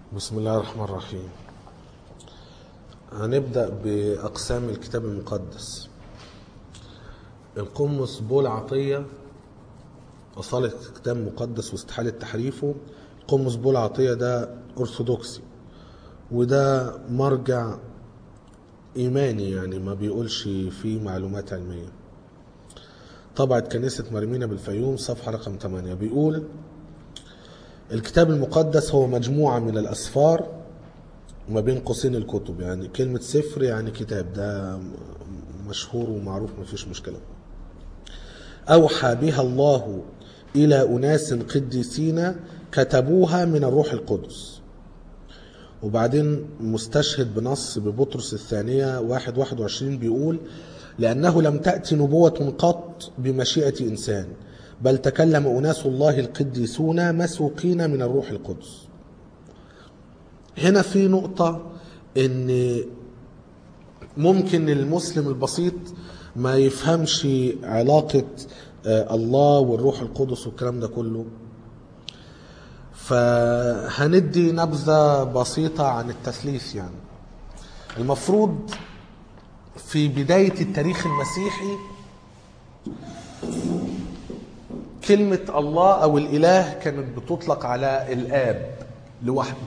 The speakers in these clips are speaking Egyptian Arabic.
بسم الله الرحمن الرحيم هنبدأ بأقسام الكتاب المقدس القمص بول عطية أصالة كتاب مقدس واستحالة تحريفه القمص بول عطية ده أرثوذكسي وده مرجع إيماني يعني ما بيقولش فيه معلومات علمية طبعة كنيسة مرمينا بالفيوم صفحة رقم 8 بيقول الكتاب المقدس هو مجموعة من الأسفار وما بين قوسين الكتب يعني كلمة سفر يعني كتاب ده مشهور ومعروف ما فيش مشكلة أوحى بها الله إلى أناس قديسين كتبوها من الروح القدس وبعدين مستشهد بنص ببطرس الثانية واحد واحد وعشرين بيقول لأنه لم تأتي نبوة قط بمشيئة إنسان بل تكلم أناس الله القديسون مسوقين من الروح القدس هنا في نقطة ان ممكن المسلم البسيط ما يفهمش علاقة الله والروح القدس والكلام ده كله فهندي نبذة بسيطة عن التثليث يعني المفروض في بداية التاريخ المسيحي كلمة الله أو الإله كانت بتطلق على الآب لوحده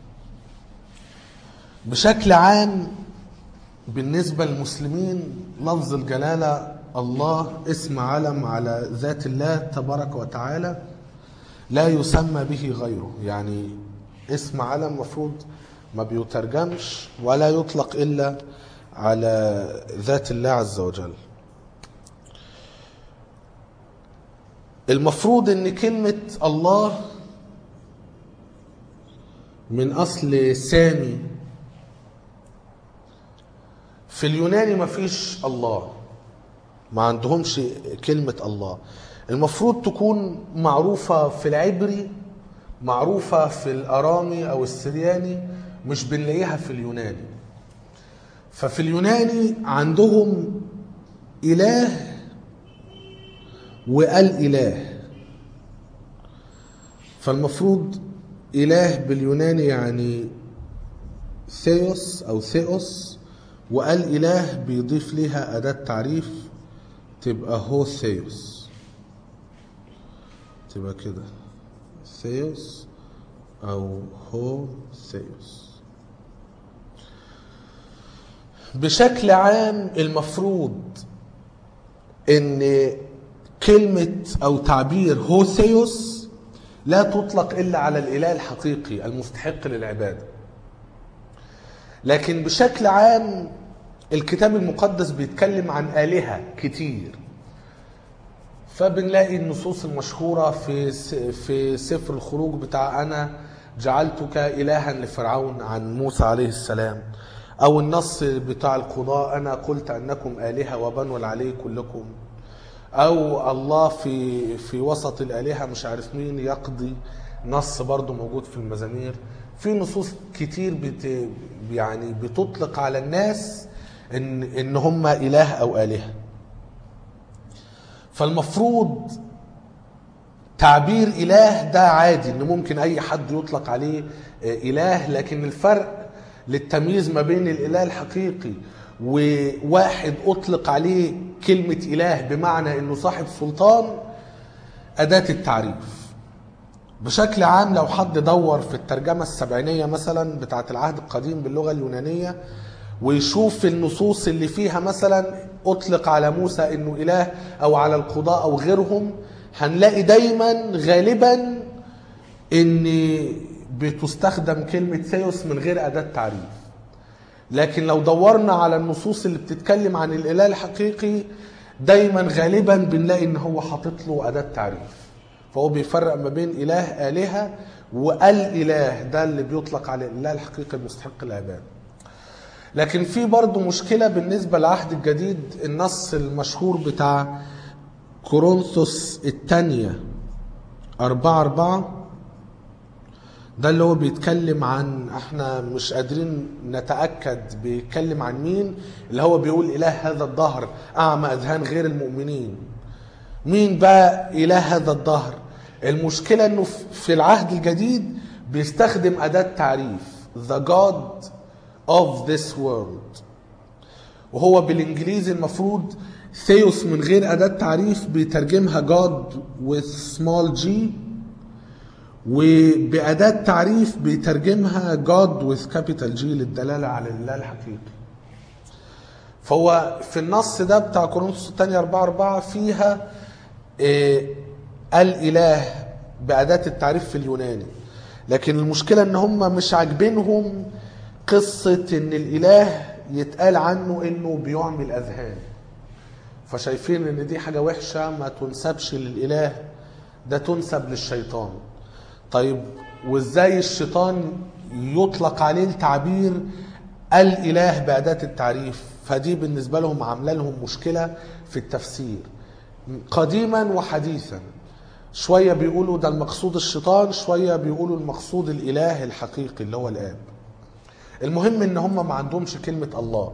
بشكل عام بالنسبة للمسلمين لفظ الجلالة الله اسم علم على ذات الله تبارك وتعالى لا يسمى به غيره يعني اسم علم مفروض ما بيترجمش ولا يطلق إلا على ذات الله عز وجل المفروض ان كلمة الله من اصل سامي في اليوناني ما فيش الله ما عندهمش كلمة الله المفروض تكون معروفة في العبري معروفة في الأرامي أو السرياني مش بنلاقيها في اليوناني ففي اليوناني عندهم إله والإله فالمفروض إله باليوناني يعني ثيوس أو ثيوس والإله بيضيف لها أداة تعريف تبقى هو ثيوس تبقى كده ثيوس أو هو ثيوس بشكل عام المفروض ان كلمة أو تعبير هوثيوس لا تطلق إلا على الإله الحقيقي المستحق للعبادة لكن بشكل عام الكتاب المقدس بيتكلم عن آلهة كتير فبنلاقي النصوص المشهورة في في سفر الخروج بتاع أنا جعلتك إلها لفرعون عن موسى عليه السلام أو النص بتاع القضاء أنا قلت أنكم آلهة وبنو العلي كلكم او الله في في وسط الالهه مش عارف مين يقضي نص برضه موجود في المزامير في نصوص كتير بت يعني بتطلق على الناس ان ان هم اله او الهه فالمفروض تعبير اله ده عادي ان ممكن اي حد يطلق عليه اله لكن الفرق للتمييز ما بين الاله الحقيقي وواحد اطلق عليه كلمة اله بمعنى انه صاحب سلطان اداة التعريف بشكل عام لو حد دور في الترجمة السبعينية مثلا بتاعة العهد القديم باللغة اليونانية ويشوف النصوص اللي فيها مثلا اطلق على موسى انه اله او على القضاء او غيرهم هنلاقي دايما غالبا ان بتستخدم كلمة ثيوس من غير اداة تعريف لكن لو دورنا على النصوص اللي بتتكلم عن الاله الحقيقي دايما غالبا بنلاقي ان هو حاطط له اداه تعريف فهو بيفرق ما بين اله الهه والاله ده اللي بيطلق على الاله الحقيقي المستحق العباده لكن في برضه مشكله بالنسبه للعهد الجديد النص المشهور بتاع كورنثوس الثانيه أربعة أربعة ده اللي هو بيتكلم عن احنا مش قادرين نتاكد بيتكلم عن مين اللي هو بيقول اله هذا الدهر اعمى اذهان غير المؤمنين مين بقى اله هذا الدهر المشكله انه في العهد الجديد بيستخدم أداة تعريف the God of this world وهو بالإنجليزي المفروض ثيوس من غير أداة تعريف بيترجمها God with small g وبأداة تعريف بيترجمها God with capital G للدلالة على الله الحقيقي فهو في النص ده بتاع كورنثوس الثانية 4 4 فيها إيه الإله بأداة التعريف في اليوناني لكن المشكلة ان هم مش عاجبينهم قصة ان الإله يتقال عنه انه بيعمي الأذهان فشايفين ان دي حاجة وحشة ما تنسبش للإله ده تنسب للشيطان طيب وازاي الشيطان يطلق عليه التعبير الإله بأداة التعريف فدي بالنسبة لهم عاملة لهم مشكلة في التفسير قديما وحديثا شوية بيقولوا ده المقصود الشيطان شوية بيقولوا المقصود الإله الحقيقي اللي هو الآب المهم ان هم ما عندهمش كلمة الله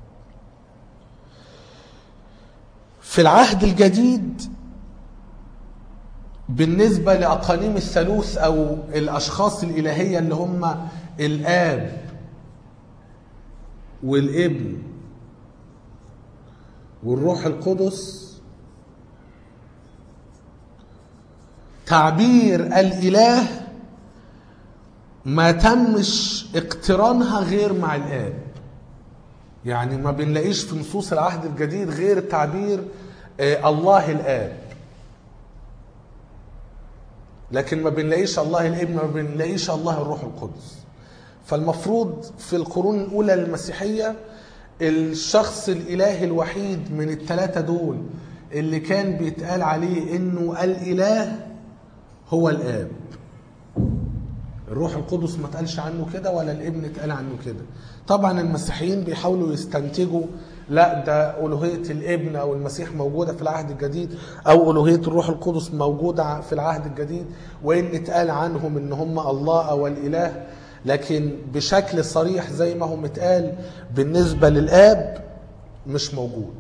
في العهد الجديد بالنسبة لأقانيم الثالوث أو الأشخاص الإلهية اللي هم الآب والابن والروح القدس تعبير الإله ما تمش اقترانها غير مع الآب يعني ما بنلاقيش في نصوص العهد الجديد غير تعبير آه، الله الآب لكن ما بنلاقيش الله الابن ما بنلاقيش الله الروح القدس فالمفروض في القرون الأولى للمسيحية الشخص الإله الوحيد من الثلاثة دول اللي كان بيتقال عليه إنه الإله هو الآب الروح القدس ما اتقالش عنه كده ولا الابن اتقال عنه كده طبعا المسيحيين بيحاولوا يستنتجوا لا ده ألوهية الابن أو المسيح موجودة في العهد الجديد أو ألوهية الروح القدس موجودة في العهد الجديد وإن اتقال عنهم إن هم الله أو الإله لكن بشكل صريح زي ما هو متقال بالنسبة للآب مش موجود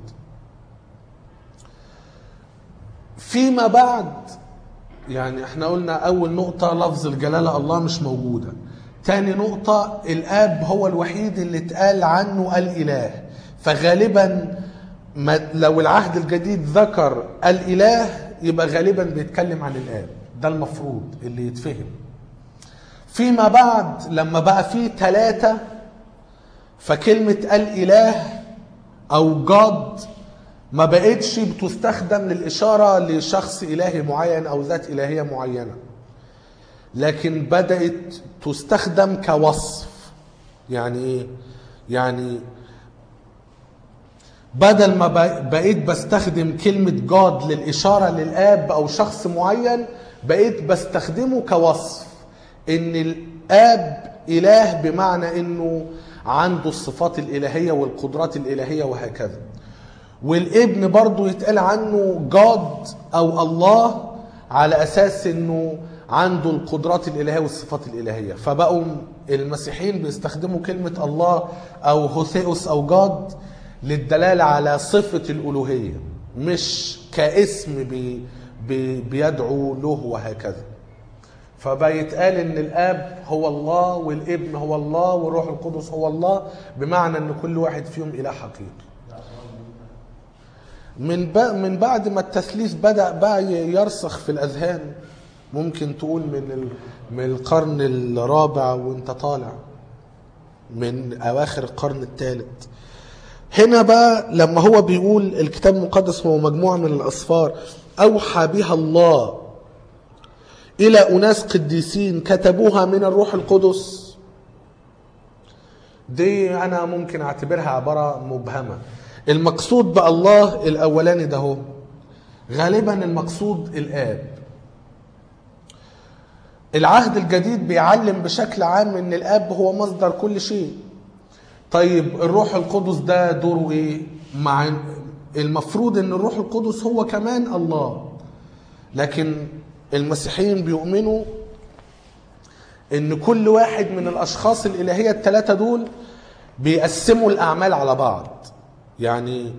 فيما بعد يعني احنا قلنا اول نقطة لفظ الجلالة الله مش موجودة تاني نقطة الاب هو الوحيد اللي اتقال عنه الاله فغالبا ما لو العهد الجديد ذكر الاله يبقى غالبا بيتكلم عن الاب ده المفروض اللي يتفهم فيما بعد لما بقى فيه ثلاثة فكلمة الاله او جاد ما بقتش بتستخدم للإشارة لشخص إلهي معين أو ذات إلهية معينة لكن بدأت تستخدم كوصف يعني إيه؟ يعني بدل ما بقيت بستخدم كلمة جاد للإشارة للآب أو شخص معين بقيت بستخدمه كوصف إن الآب إله بمعنى إنه عنده الصفات الإلهية والقدرات الإلهية وهكذا والابن برضو يتقال عنه جاد او الله على اساس انه عنده القدرات الالهيه والصفات الالهيه فبقوا المسيحيين بيستخدموا كلمه الله او هوثيوس او جاد للدلاله على صفه الالوهيه مش كاسم بي بي بيدعو له وهكذا فبيتقال ان الاب هو الله والابن هو الله والروح القدس هو الله بمعنى ان كل واحد فيهم اله حقيقي من من بعد ما التثليث بدا بقى يرسخ في الاذهان ممكن تقول من ال... من القرن الرابع وانت طالع من اواخر القرن الثالث هنا بقى لما هو بيقول الكتاب المقدس هو مجموعه من الاسفار اوحى بها الله الى اناس قديسين كتبوها من الروح القدس دي انا ممكن اعتبرها عباره مبهمه المقصود بالله الاولاني ده هو غالبا المقصود الاب العهد الجديد بيعلم بشكل عام ان الاب هو مصدر كل شيء طيب الروح القدس ده دوره ايه مع المفروض ان الروح القدس هو كمان الله لكن المسيحيين بيؤمنوا ان كل واحد من الاشخاص الالهيه الثلاثه دول بيقسموا الاعمال على بعض يعني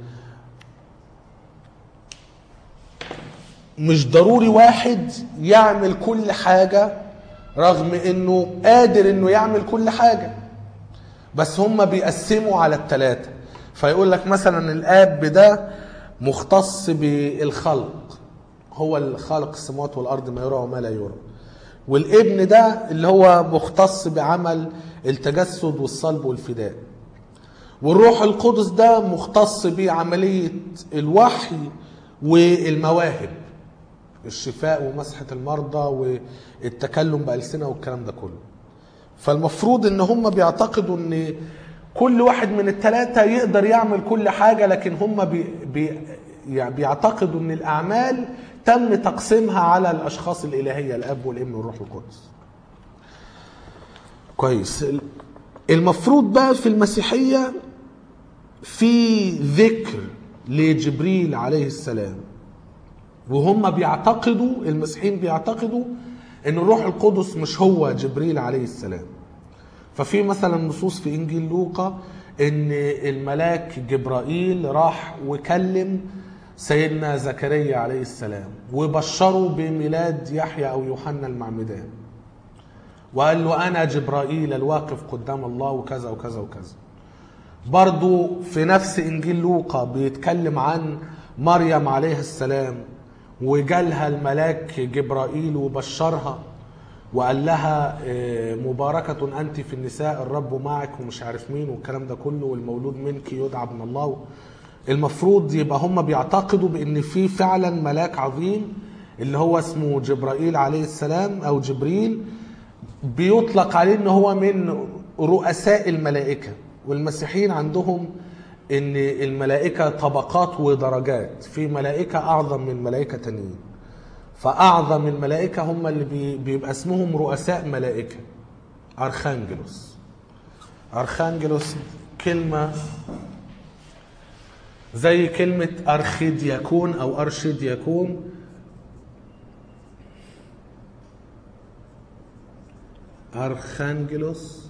مش ضروري واحد يعمل كل حاجة رغم انه قادر انه يعمل كل حاجه بس هم بيقسموا على الثلاثه فيقول لك مثلا الاب ده مختص بالخلق هو الخالق السماوات والارض ما يرى وما لا يرى والابن ده اللي هو مختص بعمل التجسد والصلب والفداء والروح القدس ده مختص بعملية الوحي والمواهب الشفاء ومسحة المرضى والتكلم بألسنة والكلام ده كله فالمفروض ان هم بيعتقدوا ان كل واحد من الثلاثة يقدر يعمل كل حاجة لكن هم بي بي يعني بيعتقدوا ان الاعمال تم تقسيمها على الاشخاص الالهية الاب والابن والروح القدس كويس المفروض بقى في المسيحية في ذكر لجبريل عليه السلام وهم بيعتقدوا المسيحيين بيعتقدوا ان الروح القدس مش هو جبريل عليه السلام ففي مثلا نصوص في انجيل لوقا ان الملاك جبرائيل راح وكلم سيدنا زكريا عليه السلام وبشره بميلاد يحيى او يوحنا المعمدان وقال له انا جبرائيل الواقف قدام الله وكذا وكذا وكذا برضو في نفس انجيل لوقا بيتكلم عن مريم عليه السلام وجالها الملاك جبرائيل وبشرها وقال لها آه، مباركة أنت في النساء الرب معك ومش عارف مين والكلام ده كله والمولود منك يدعى ابن الله المفروض يبقى هم بيعتقدوا بأن في فعلا ملاك عظيم اللي هو اسمه جبرائيل عليه السلام أو جبريل بيطلق عليه ان هو من رؤساء الملائكه والمسيحيين عندهم ان الملائكه طبقات ودرجات في ملائكه اعظم من ملائكه تانيين فاعظم الملائكه هم اللي بي- بيبقى اسمهم رؤساء ملائكه ارخانجلوس ارخانجلوس كلمه زي كلمه ارخيدياكون او ارشيدياكون أرخانجلوس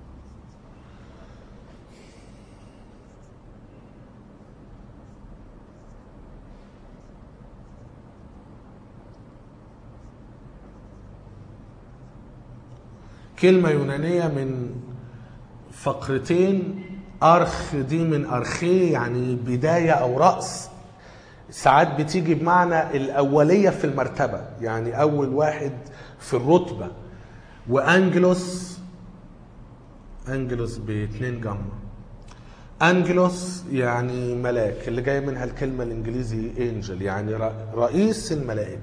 كلمة يونانية من فقرتين أرخ دي من أرخيه يعني بداية أو رأس ساعات بتيجي بمعنى الأولية في المرتبة يعني أول واحد في الرتبة وانجلوس انجلوس باتنين جمع انجلوس يعني ملاك اللي جاي منها الكلمه الانجليزي انجل يعني ر- رئيس الملائكه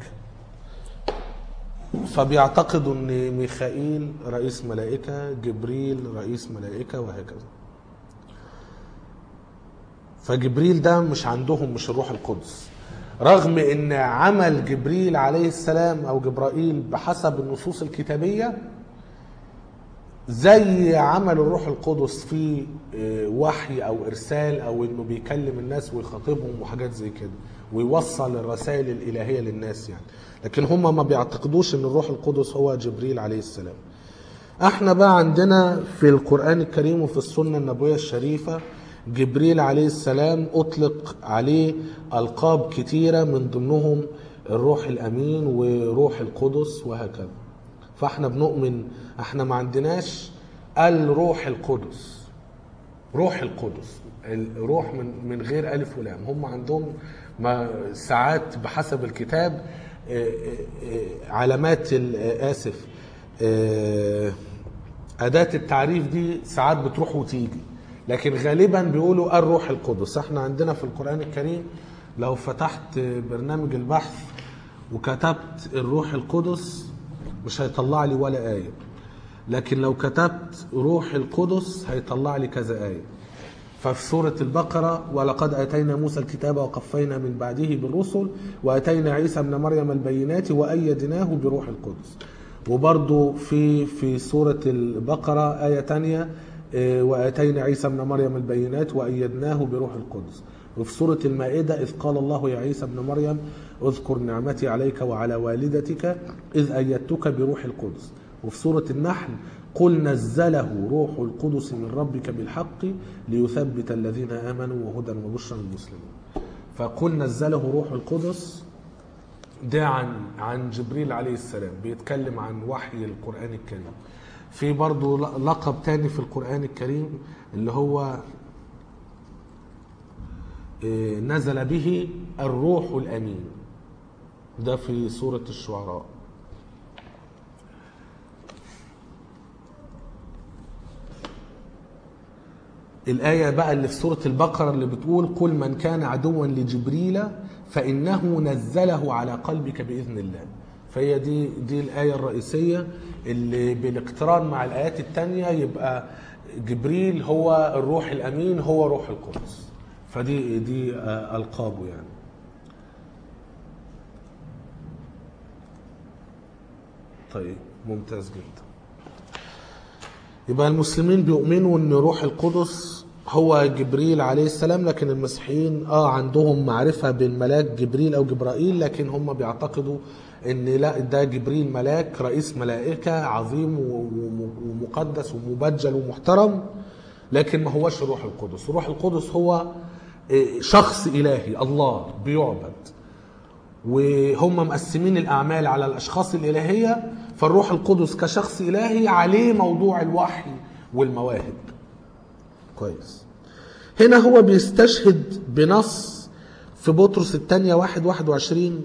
فبيعتقدوا ان ميخائيل رئيس ملائكه جبريل رئيس ملائكه وهكذا فجبريل ده مش عندهم مش الروح القدس رغم ان عمل جبريل عليه السلام او جبرائيل بحسب النصوص الكتابيه زي عمل الروح القدس في آه، وحي او ارسال او انه بيكلم الناس ويخاطبهم وحاجات زي كده ويوصل الرسائل الالهيه للناس يعني لكن هم ما بيعتقدوش ان الروح القدس هو جبريل عليه السلام احنا بقى عندنا في القرآن الكريم وفي السنة النبوية الشريفة جبريل عليه السلام أطلق عليه ألقاب كتيرة من ضمنهم الروح الأمين وروح القدس وهكذا فاحنا بنؤمن احنا ما عندناش الروح القدس روح القدس الروح من من غير الف ولام هم عندهم ما ساعات بحسب الكتاب آه، آه، آه، علامات ال- آه، اسف آه، اداه التعريف دي ساعات بتروح وتيجي لكن غالبا بيقولوا الروح القدس احنا عندنا في القران الكريم لو فتحت برنامج البحث وكتبت الروح القدس مش هيطلع لي ولا ايه لكن لو كتبت روح القدس هيطلع لي كذا آية ففي سورة البقرة ولقد آتينا موسى الكتاب وقفينا من بعده بالرسل وآتينا عيسى ابن مريم البينات وأيدناه بروح القدس وبرضو في في سورة البقرة آية تانية آه، وآتينا عيسى ابن مريم البينات وأيدناه بروح القدس وفي سورة المائدة إذ قال الله يا عيسى ابن مريم اذكر نعمتي عليك وعلى والدتك إذ أيدتك بروح القدس وفي سورة النحل قل نزله روح القدس من ربك بالحق ليثبت الذين آمنوا وهدى وبشرى للمسلمين فقل نزله روح القدس ده عن عن جبريل عليه السلام بيتكلم عن وحي القرآن الكريم في برضو ل- لقب تاني في القرآن الكريم اللي هو إيه، نزل به الروح الأمين ده في سورة الشعراء الآية بقى اللي في سورة البقرة اللي بتقول قل من كان عدوا لجبريل فإنه نزله على قلبك بإذن الله فهي دي دي الآية الرئيسية اللي بالاقتران مع الآيات التانية يبقى جبريل هو الروح الأمين هو روح القدس فدي دي آه، ألقابه يعني طيب ممتاز جدا يبقى المسلمين بيؤمنوا ان روح القدس هو جبريل عليه السلام لكن المسيحيين اه عندهم معرفة بالملاك جبريل او جبرائيل لكن هم بيعتقدوا ان لا ده جبريل ملاك رئيس ملائكة عظيم و- و- ومقدس ومبجل ومحترم لكن ما هوش روح القدس روح القدس هو آه، شخص إلهي الله بيعبد وهم مقسمين الأعمال على الأشخاص الإلهية فالروح القدس كشخص إلهي عليه موضوع الوحي والمواهب كويس هنا هو بيستشهد بنص في بطرس الثانية واحد واحد وعشرين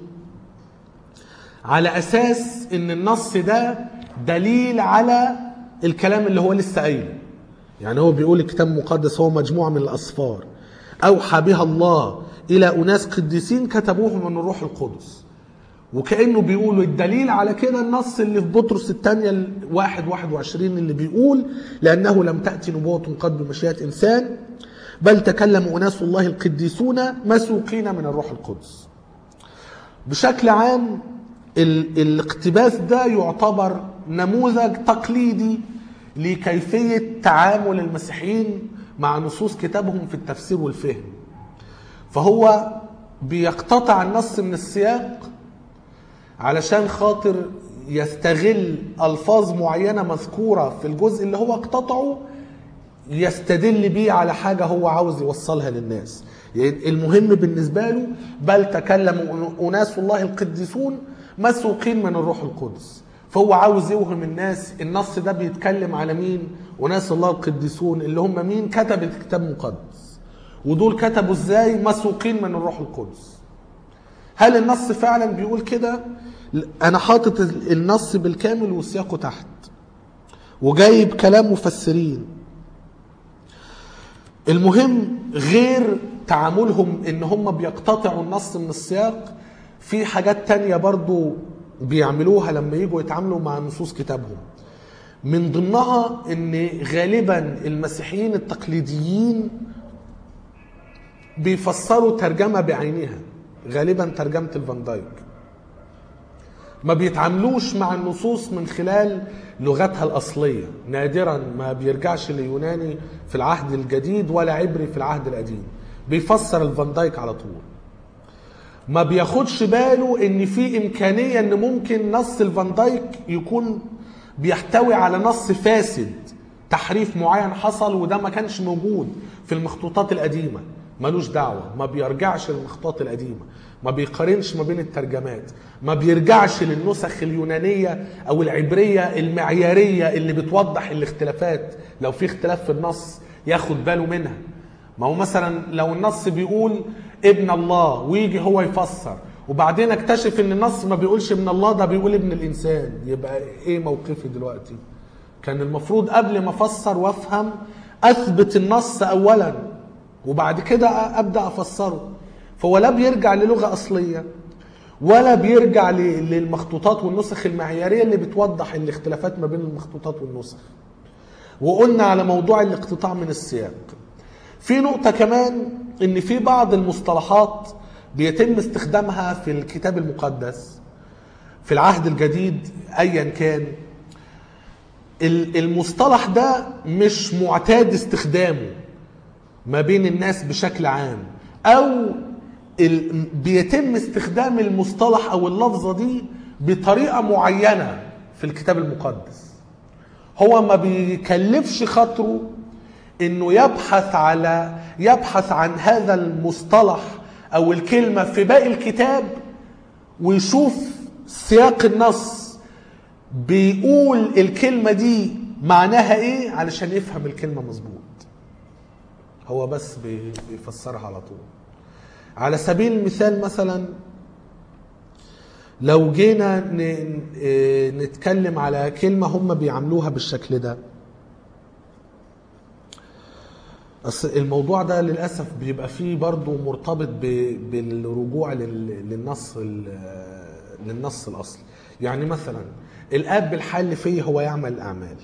على أساس إن النص ده دليل على الكلام اللي هو لسه قايله يعني هو بيقول الكتاب المقدس هو مجموعة من الأسفار أوحى بها الله إلى أناس قديسين كتبوه من الروح القدس وكأنه بيقولوا الدليل على كده النص اللي في بطرس الثانية واحد واحد وعشرين اللي بيقول لأنه لم تأتي نبوة قد بمشيئة إنسان بل تكلم أناس الله القديسون مسوقين من الروح القدس بشكل عام ال- الاقتباس ده يعتبر نموذج تقليدي لكيفية تعامل المسيحيين مع نصوص كتابهم في التفسير والفهم فهو بيقتطع النص من السياق علشان خاطر يستغل ألفاظ معينة مذكورة في الجزء اللي هو اقتطعه يستدل بيه على حاجة هو عاوز يوصلها للناس يعني المهم بالنسبة له بل تكلم أناس الله القديسون مسوقين من الروح القدس فهو عاوز يوهم الناس النص ده بيتكلم على مين وناس الله القديسون اللي هم مين كتب الكتاب المقدس ودول كتبوا ازاي مسوقين من الروح القدس هل النص فعلا بيقول كده انا حاطط النص بالكامل وسياقه تحت وجايب كلام مفسرين المهم غير تعاملهم ان هم بيقتطعوا النص من السياق في حاجات تانية برضو بيعملوها لما يجوا يتعاملوا مع نصوص كتابهم من ضمنها ان غالبا المسيحيين التقليديين بيفسروا ترجمة بعينها غالبا ترجمة الفان دايك ما بيتعاملوش مع النصوص من خلال لغتها الأصلية نادرا ما بيرجعش ليوناني في العهد الجديد ولا عبري في العهد القديم بيفسر الفان دايك على طول ما بياخدش باله ان في امكانيه ان ممكن نص الفان دايك يكون بيحتوي على نص فاسد تحريف معين حصل وده ما كانش موجود في المخطوطات القديمه ملوش دعوه ما بيرجعش للمخطوطات القديمه ما بيقارنش ما بين الترجمات ما بيرجعش للنسخ اليونانيه او العبريه المعياريه اللي بتوضح الاختلافات لو في اختلاف في النص ياخد باله منها ما هو مثلا لو النص بيقول ابن الله ويجي هو يفسر وبعدين اكتشف ان النص ما بيقولش ابن الله ده بيقول ابن الانسان يبقى ايه موقفي دلوقتي كان المفروض قبل ما افسر وافهم اثبت النص اولا وبعد كده ابدا افسره فهو لا بيرجع للغه اصليه ولا بيرجع ل- للمخطوطات والنسخ المعياريه اللي بتوضح الاختلافات ما بين المخطوطات والنسخ وقلنا على موضوع الاقتطاع من السياق في نقطة كمان ان في بعض المصطلحات بيتم استخدامها في الكتاب المقدس في العهد الجديد ايا كان ال- المصطلح ده مش معتاد استخدامه ما بين الناس بشكل عام او ال- بيتم استخدام المصطلح او اللفظة دي بطريقة معينة في الكتاب المقدس هو ما بيكلفش خاطره انه يبحث على يبحث عن هذا المصطلح او الكلمه في باقي الكتاب ويشوف سياق النص بيقول الكلمة دي معناها ايه علشان يفهم الكلمة مظبوط هو بس بي- بيفسرها على طول على سبيل المثال مثلا لو جينا ن- آه، نتكلم على كلمة هم بيعملوها بالشكل ده أصل الموضوع ده للأسف بيبقى فيه برضه مرتبط ب- بالرجوع لل- للنص ال- للنص الأصلي يعني مثلا الآب الحال فيه هو يعمل الأعمال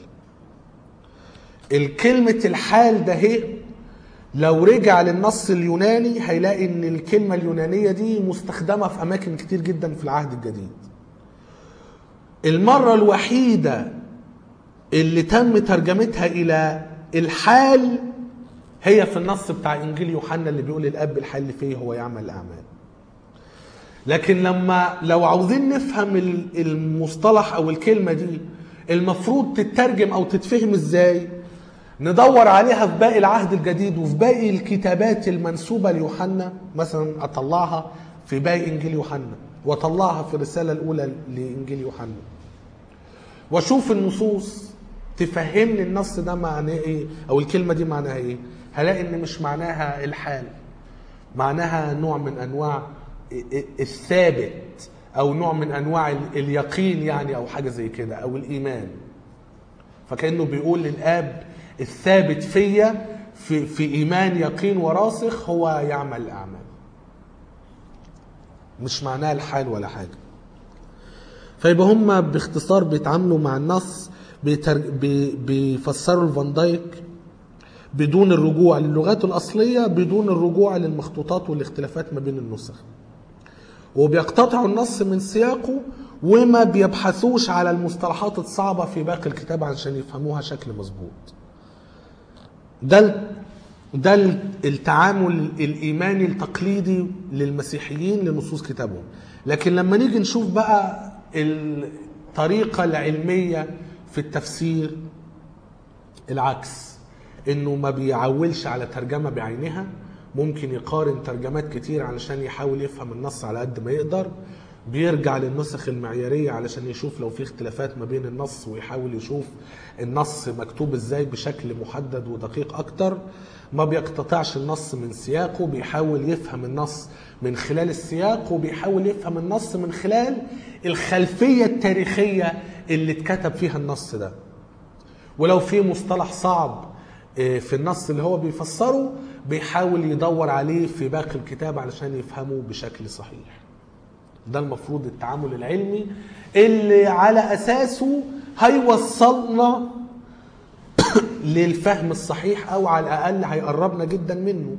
الكلمة الحال ده هي لو رجع للنص اليوناني هيلاقي ان الكلمة اليونانية دي مستخدمة في اماكن كتير جدا في العهد الجديد المرة الوحيدة اللي تم ترجمتها الى الحال هي في النص بتاع انجيل يوحنا اللي بيقول الاب الحال فيه هو يعمل الاعمال لكن لما لو عاوزين نفهم ال- المصطلح او الكلمه دي المفروض تترجم او تتفهم ازاي ندور عليها في باقي العهد الجديد وفي باقي الكتابات المنسوبه ليوحنا مثلا اطلعها في باقي انجيل يوحنا واطلعها في الرساله الاولى لانجيل يوحنا واشوف النصوص تفهمني النص ده معناه ايه او الكلمه دي معناها ايه هلاقي ان مش معناها الحال معناها نوع من انواع الثابت او نوع من انواع اليقين يعني او حاجه زي كده او الايمان فكانه بيقول للاب الثابت فيا في في ايمان يقين وراسخ هو يعمل الاعمال مش معناها الحال ولا حاجه فيبقى هم باختصار بيتعاملوا مع النص بيتر... بي... بيفسروا الفان دايك بدون الرجوع للغات الأصلية بدون الرجوع للمخطوطات والاختلافات ما بين النسخ وبيقتطعوا النص من سياقه وما بيبحثوش على المصطلحات الصعبة في باقي الكتاب عشان يفهموها شكل مظبوط ده ال- ده ال- التعامل الإيماني التقليدي للمسيحيين لنصوص كتابهم لكن لما نيجي نشوف بقى الطريقة العلمية في التفسير العكس انه ما بيعولش على ترجمة بعينها ممكن يقارن ترجمات كتير علشان يحاول يفهم النص على قد ما يقدر بيرجع للنسخ المعيارية علشان يشوف لو في اختلافات ما بين النص ويحاول يشوف النص مكتوب ازاي بشكل محدد ودقيق اكتر ما بيقتطعش النص من سياقه بيحاول يفهم النص من خلال السياق وبيحاول يفهم النص من خلال الخلفية التاريخية اللي اتكتب فيها النص ده ولو في مصطلح صعب آه، في النص اللي هو بيفسره بيحاول يدور عليه في باقي الكتاب علشان يفهمه بشكل صحيح ده المفروض التعامل العلمي اللي على اساسه هيوصلنا للفهم الصحيح او على الاقل هيقربنا جدا منه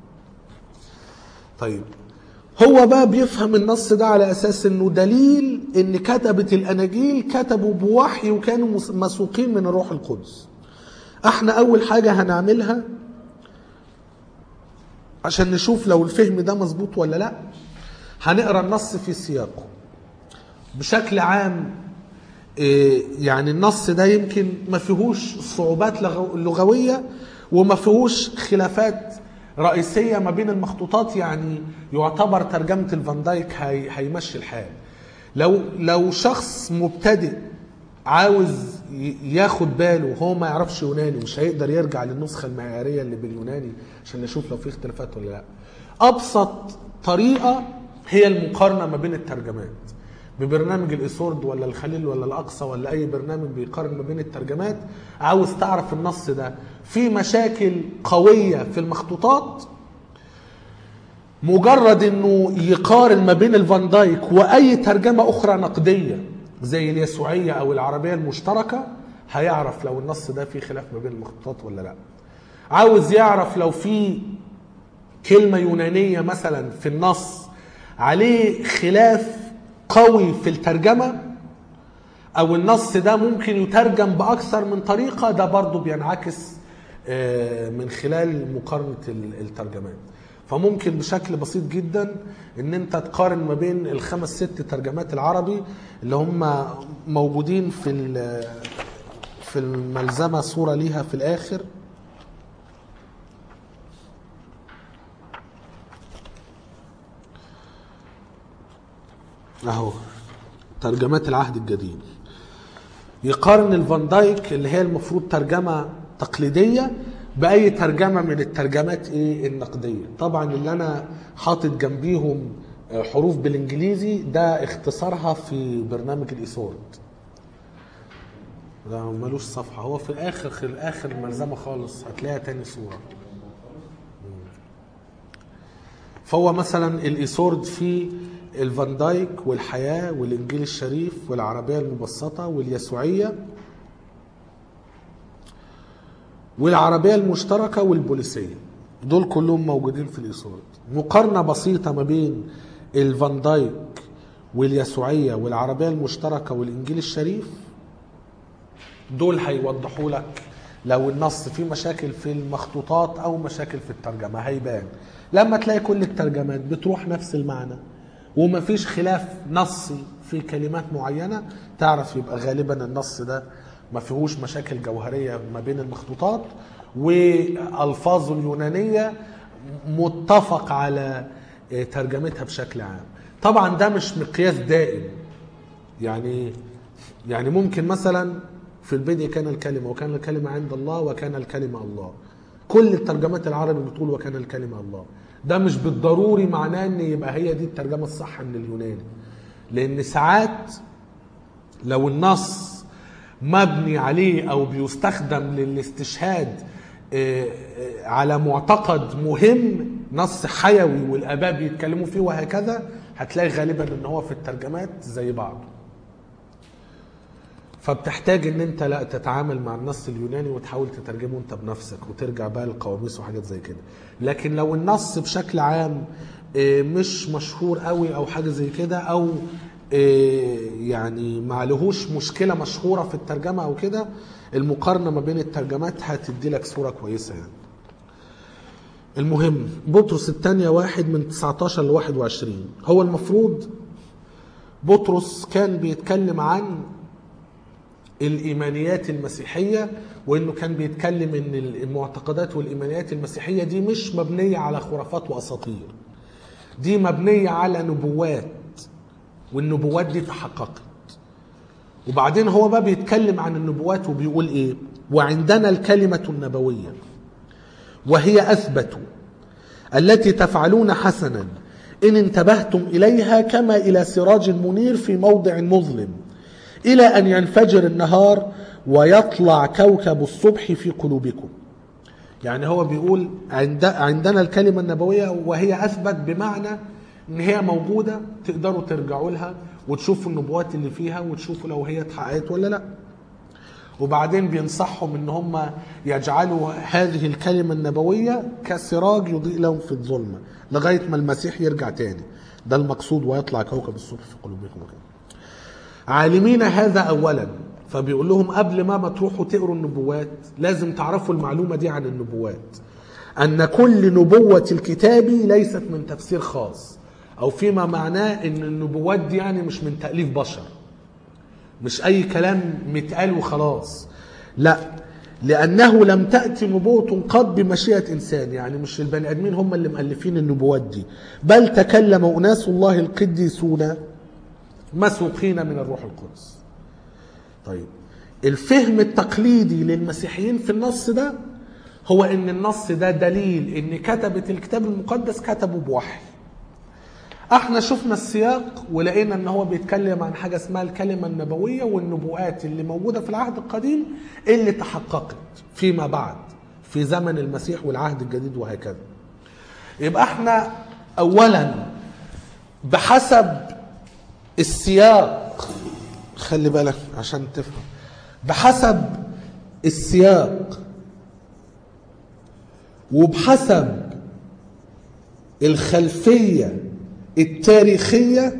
طيب هو بقى بيفهم النص ده على اساس انه دليل ان كتبة الاناجيل كتبوا بوحي وكانوا مس- مسوقين من الروح القدس احنا اول حاجة هنعملها عشان نشوف لو الفهم ده مظبوط ولا لا هنقرا النص في سياقه بشكل عام إيه، يعني النص ده يمكن ما فيهوش صعوبات لغو- لغوية وما فيهوش خلافات رئيسية ما بين المخطوطات يعني يعتبر ترجمة الفان دايك هي هيمشي الحال لو لو شخص مبتدئ عاوز ي- ياخد باله هو ما يعرفش يوناني مش هيقدر يرجع للنسخة المعيارية اللي باليوناني عشان نشوف لو في اختلافات ولا لا أبسط طريقة هي المقارنة ما بين الترجمات ببرنامج الإيسورد ولا الخليل ولا الأقصى ولا أي برنامج بيقارن ما بين الترجمات عاوز تعرف النص ده في مشاكل قوية في المخطوطات مجرد انه يقارن ما بين الفان دايك واي ترجمه اخرى نقديه زي اليسوعيه او العربيه المشتركه هيعرف لو النص ده فيه خلاف ما بين المخطوطات ولا لا عاوز يعرف لو في كلمه يونانيه مثلا في النص عليه خلاف قوي في الترجمه او النص ده ممكن يترجم باكثر من طريقه ده برضو بينعكس آه، من خلال مقارنه ال- الترجمات فممكن بشكل بسيط جدا ان انت تقارن ما بين الخمس ست ترجمات العربي اللي هم موجودين في ال- في الملزمه صوره ليها في الاخر اهو ترجمات العهد الجديد يقارن الفان دايك اللي هي المفروض ترجمه تقليديه باي ترجمه من الترجمات ايه النقديه طبعا اللي انا حاطط جنبيهم آه، حروف بالانجليزي ده اختصارها في برنامج الايسورد ده ملوش صفحه هو في اخر في اخر الملزمه خالص هتلاقيها تاني صوره فهو مثلا الايسورد فيه الفان دايك والحياه والانجيل الشريف والعربيه المبسطه واليسوعيه والعربيه المشتركه والبوليسيه دول كلهم موجودين في الايسورد مقارنه بسيطه ما بين الفان دايك واليسوعيه والعربيه المشتركه والانجيل الشريف دول هيوضحوا لك لو النص فيه مشاكل في المخطوطات او مشاكل في الترجمه هيبان لما تلاقي كل الترجمات بتروح نفس المعنى ومفيش خلاف نصي في كلمات معينه تعرف يبقى غالبا النص ده ما فيهوش مشاكل جوهريه ما بين المخطوطات والفاظه اليونانيه متفق على آه، ترجمتها بشكل عام طبعا ده مش مقياس دائم يعني يعني ممكن مثلا في البدء كان الكلمة وكان الكلمة عند الله وكان الكلمة الله كل الترجمات العربي بتقول وكان الكلمة الله ده مش بالضروري معناه ان يبقى هي دي الترجمة الصح من اليوناني لان ساعات لو النص مبني عليه او بيستخدم للاستشهاد آه، آه، على معتقد مهم نص حيوي والاباء بيتكلموا فيه وهكذا هتلاقي غالبا ان هو في الترجمات زي بعضه فبتحتاج ان انت لا تتعامل مع النص اليوناني وتحاول تترجمه انت بنفسك وترجع بقى للقواميس وحاجات زي كده لكن لو النص بشكل عام آه، مش مشهور قوي او حاجه زي كده او آه، يعني ما لهوش مشكله مشهوره في الترجمه او كده المقارنه ما بين الترجمات هتدي لك صوره كويسه يعني المهم بطرس الثانية واحد من 19 ل 21 هو المفروض بطرس كان بيتكلم عن الايمانيات المسيحيه وانه كان بيتكلم ان المعتقدات والايمانيات المسيحيه دي مش مبنيه على خرافات واساطير دي مبنيه على نبوات والنبوات دي تحققت وبعدين هو بقى بيتكلم عن النبوات وبيقول ايه وعندنا الكلمه النبويه وهي اثبت التي تفعلون حسنا ان انتبهتم اليها كما الى سراج منير في موضع مظلم الى ان ينفجر النهار ويطلع كوكب الصبح في قلوبكم يعني هو بيقول عند عندنا الكلمه النبويه وهي اثبت بمعنى ان هي موجوده تقدروا ترجعوا لها وتشوفوا النبوات اللي فيها وتشوفوا لو هي اتحققت ولا لا وبعدين بينصحهم ان هم يجعلوا هذه الكلمه النبويه كسراج يضيء لهم في الظلمه لغايه ما المسيح يرجع تاني ده المقصود ويطلع كوكب الصبح في قلوبكم وكده عالمين هذا اولا فبيقول لهم قبل ما ما تروحوا تقروا النبوات لازم تعرفوا المعلومه دي عن النبوات ان كل نبوه الكتاب ليست من تفسير خاص او فيما معناه ان النبوات دي يعني مش من تاليف بشر مش اي كلام متقال وخلاص لا لانه لم تاتي نبوه قط بمشيئه انسان يعني مش البني ادمين هم اللي مؤلفين النبوات دي بل تكلم اناس الله القديسون مسوقين من الروح القدس طيب الفهم التقليدي للمسيحيين في النص ده هو ان النص ده دليل ان كتبة الكتاب المقدس كتبوا بوحي احنا شفنا السياق ولقينا ان هو بيتكلم عن حاجه اسمها الكلمه النبويه والنبوءات اللي موجوده في العهد القديم اللي تحققت فيما بعد في زمن المسيح والعهد الجديد وهكذا يبقى احنا اولا بحسب السياق خلي بالك عشان تفهم بحسب السياق وبحسب الخلفيه التاريخيه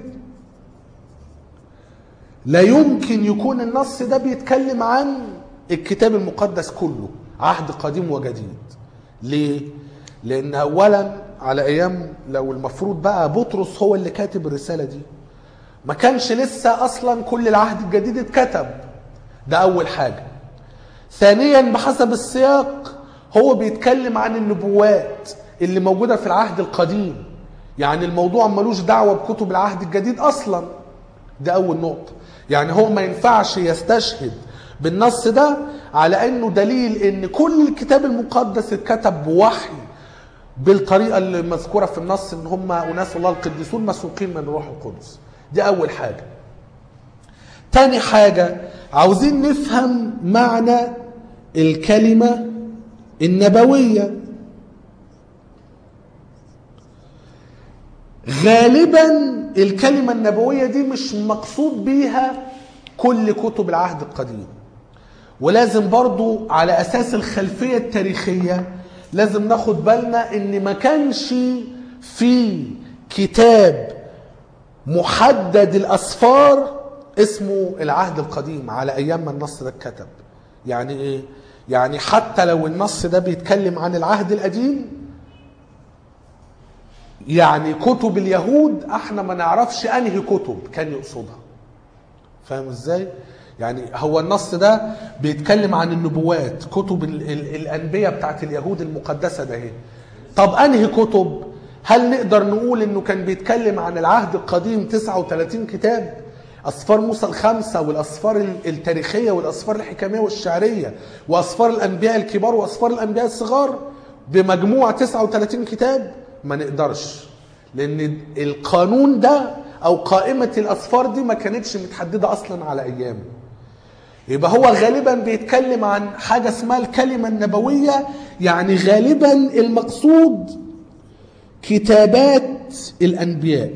لا يمكن يكون النص ده بيتكلم عن الكتاب المقدس كله عهد قديم وجديد ليه لان اولا على ايام لو المفروض بقى بطرس هو اللي كاتب الرساله دي ما كانش لسه اصلا كل العهد الجديد اتكتب ده اول حاجه ثانيا بحسب السياق هو بيتكلم عن النبوات اللي موجوده في العهد القديم يعني الموضوع ملوش دعوه بكتب العهد الجديد اصلا ده اول نقطه يعني هو ما ينفعش يستشهد بالنص ده على انه دليل ان كل الكتاب المقدس اتكتب بوحي بالطريقه اللي مذكوره في النص ان هم اناس الله القديسون مسوقين من الروح القدس دي اول حاجه تاني حاجه عاوزين نفهم معنى الكلمه النبويه غالبا الكلمة النبوية دي مش مقصود بيها كل كتب العهد القديم ولازم برضو على أساس الخلفية التاريخية لازم ناخد بالنا ان ما كانش في كتاب محدد الأسفار اسمه العهد القديم على أيام ما النص ده اتكتب يعني ايه؟ يعني حتى لو النص ده بيتكلم عن العهد القديم يعني كتب اليهود احنا ما نعرفش انهي كتب كان يقصدها فاهم ازاي يعني هو النص ده بيتكلم عن النبوات كتب ال ال الانبياء بتاعت اليهود المقدسه ده اهي طب انهي كتب هل نقدر نقول انه كان بيتكلم عن العهد القديم 39 كتاب اسفار موسى الخمسه والاسفار ال- التاريخيه والاسفار الحكاميه والشعريه واسفار الانبياء الكبار واسفار الانبياء الصغار بمجموع 39 كتاب ما نقدرش لان القانون ده او قائمه الاسفار دي ما كانتش متحدده اصلا على ايامه يبقى هو غالبا بيتكلم عن حاجه اسمها الكلمه النبويه يعني غالبا المقصود كتابات الانبياء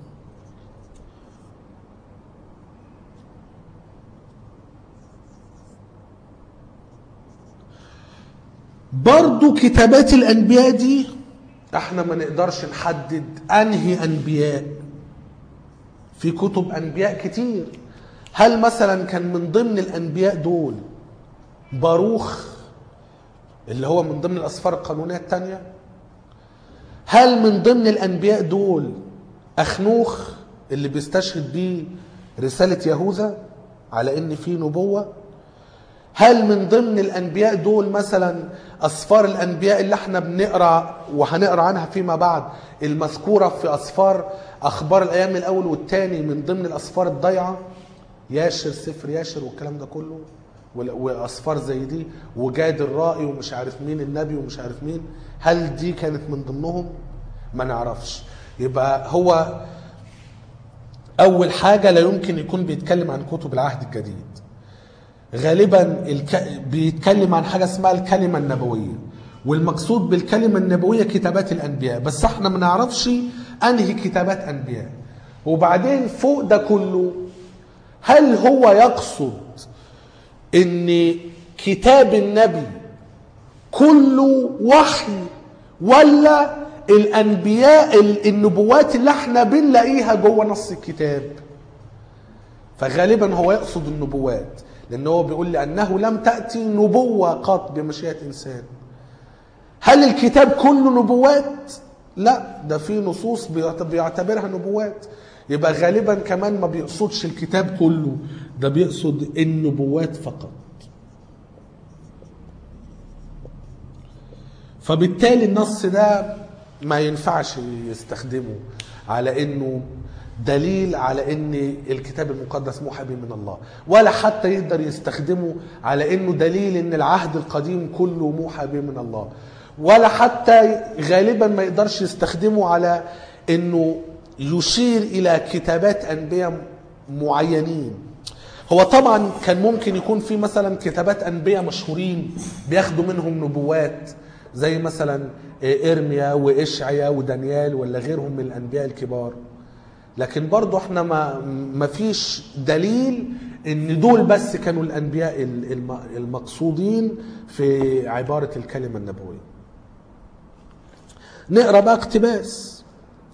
برضو كتابات الانبياء دي احنا ما نقدرش نحدد انهي انبياء في كتب انبياء كتير هل مثلا كان من ضمن الانبياء دول باروخ اللي هو من ضمن الاسفار القانونيه الثانيه هل من ضمن الانبياء دول اخنوخ اللي بيستشهد بيه رساله يهوذا على ان في نبوه هل من ضمن الانبياء دول مثلا اسفار الانبياء اللي احنا بنقرا وهنقرا عنها فيما بعد المذكوره في اسفار اخبار الايام الاول والثاني من ضمن الاسفار الضايعه ياشر سفر ياشر والكلام ده كله وال- واسفار زي دي وجاد الرائي ومش عارف مين النبي ومش عارف مين هل دي كانت من ضمنهم ما نعرفش يبقى هو اول حاجه لا يمكن يكون بيتكلم عن كتب العهد الجديد غالبا الك... بيتكلم عن حاجه اسمها الكلمه النبويه والمقصود بالكلمه النبويه كتابات الانبياء بس احنا ما نعرفش انهي كتابات انبياء وبعدين فوق ده كله هل هو يقصد ان كتاب النبي كله وحي ولا الانبياء ال- النبوات اللي احنا بنلاقيها جوه نص الكتاب فغالبا هو يقصد النبوات لان هو بيقول لانه لم تاتي نبوه قط بمشيئه انسان هل الكتاب كله نبوات لا ده في نصوص بيعت- بيعتبرها نبوات يبقى غالبا كمان ما بيقصدش الكتاب كله ده بيقصد النبوات فقط فبالتالي النص ده ما ينفعش يستخدمه على انه دليل على ان الكتاب المقدس موحى به من الله ولا حتى يقدر يستخدمه على انه دليل ان العهد القديم كله موحى به من الله ولا حتى غالبا ما يقدرش يستخدمه على انه يشير الى كتابات انبياء معينين هو طبعا كان ممكن يكون في مثلا كتابات انبياء مشهورين بياخدوا منهم نبوات زي مثلا ارميا واشعيا ودانيال ولا غيرهم من الانبياء الكبار لكن برضه احنا ما ما فيش دليل ان دول بس كانوا الانبياء الم- المقصودين في عباره الكلمه النبويه نقرا بقى اقتباس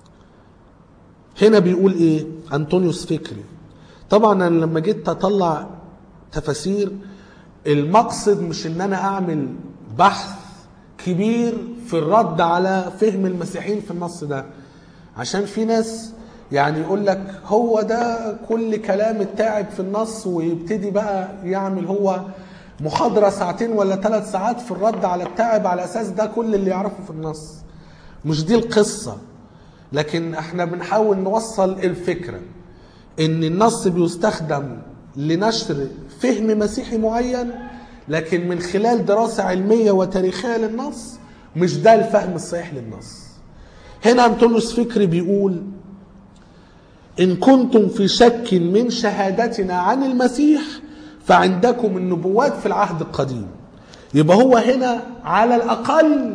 هنا بيقول ايه انطونيوس فكري طبعا انا لما جيت اطلع تفاسير المقصد مش ان انا اعمل بحث كبير في الرد على فهم المسيحيين في النص ده عشان في ناس يعني يقول لك هو ده كل كلام التاعب في النص ويبتدي بقى يعمل هو محاضرة ساعتين ولا ثلاث ساعات في الرد على التاعب على أساس ده كل اللي يعرفه في النص مش دي القصة لكن احنا بنحاول نوصل الفكرة ان النص بيستخدم لنشر فهم مسيحي معين لكن من خلال دراسة علمية وتاريخية للنص مش ده الفهم الصحيح للنص هنا أنطونيوس فكري بيقول إن كنتم في شك من شهادتنا عن المسيح فعندكم النبوات في العهد القديم يبقى هو هنا على الأقل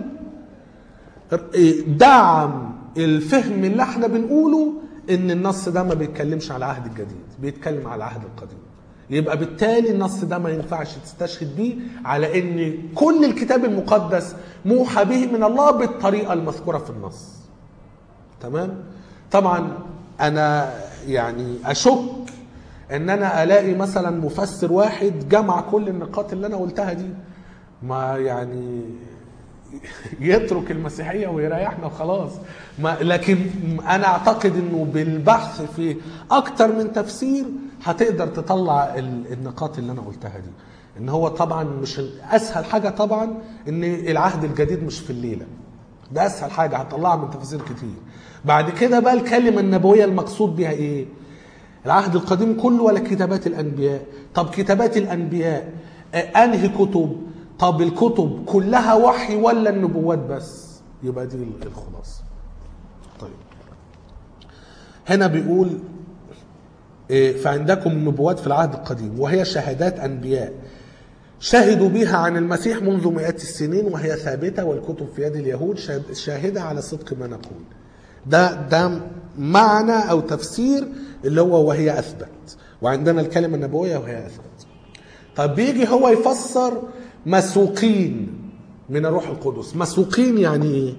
دعم الفهم اللي احنا بنقوله ان النص ده ما بيتكلمش على العهد الجديد بيتكلم على العهد القديم يبقى بالتالي النص ده ما ينفعش تستشهد بيه على ان كل الكتاب المقدس موحى به من الله بالطريقه المذكوره في النص تمام طبعا انا يعني اشك ان انا الاقي مثلا مفسر واحد جمع كل النقاط اللي انا قلتها دي ما يعني يترك المسيحيه ويريحنا وخلاص ما لكن انا اعتقد انه بالبحث في اكتر من تفسير هتقدر تطلع ال- النقاط اللي انا قلتها دي ان هو طبعا مش اسهل حاجه طبعا ان العهد الجديد مش في الليله ده اسهل حاجه هتطلعها من تفاسير كتير بعد كده بقى الكلمه النبويه المقصود بها ايه العهد القديم كله ولا كتابات الانبياء طب كتابات الانبياء آه، انهي كتب طب الكتب كلها وحي ولا النبوات بس يبقى دي الخلاصه طيب هنا بيقول إيه، فعندكم النبوات في العهد القديم وهي شهادات انبياء شهدوا بها عن المسيح منذ مئات السنين وهي ثابته والكتب في يد اليهود شاهد- شاهده على صدق ما نقول ده ده معنى او تفسير اللي هو وهي اثبت وعندنا الكلمه النبويه وهي اثبت طب بيجي هو يفسر مسوقين من الروح القدس مسوقين يعني ايه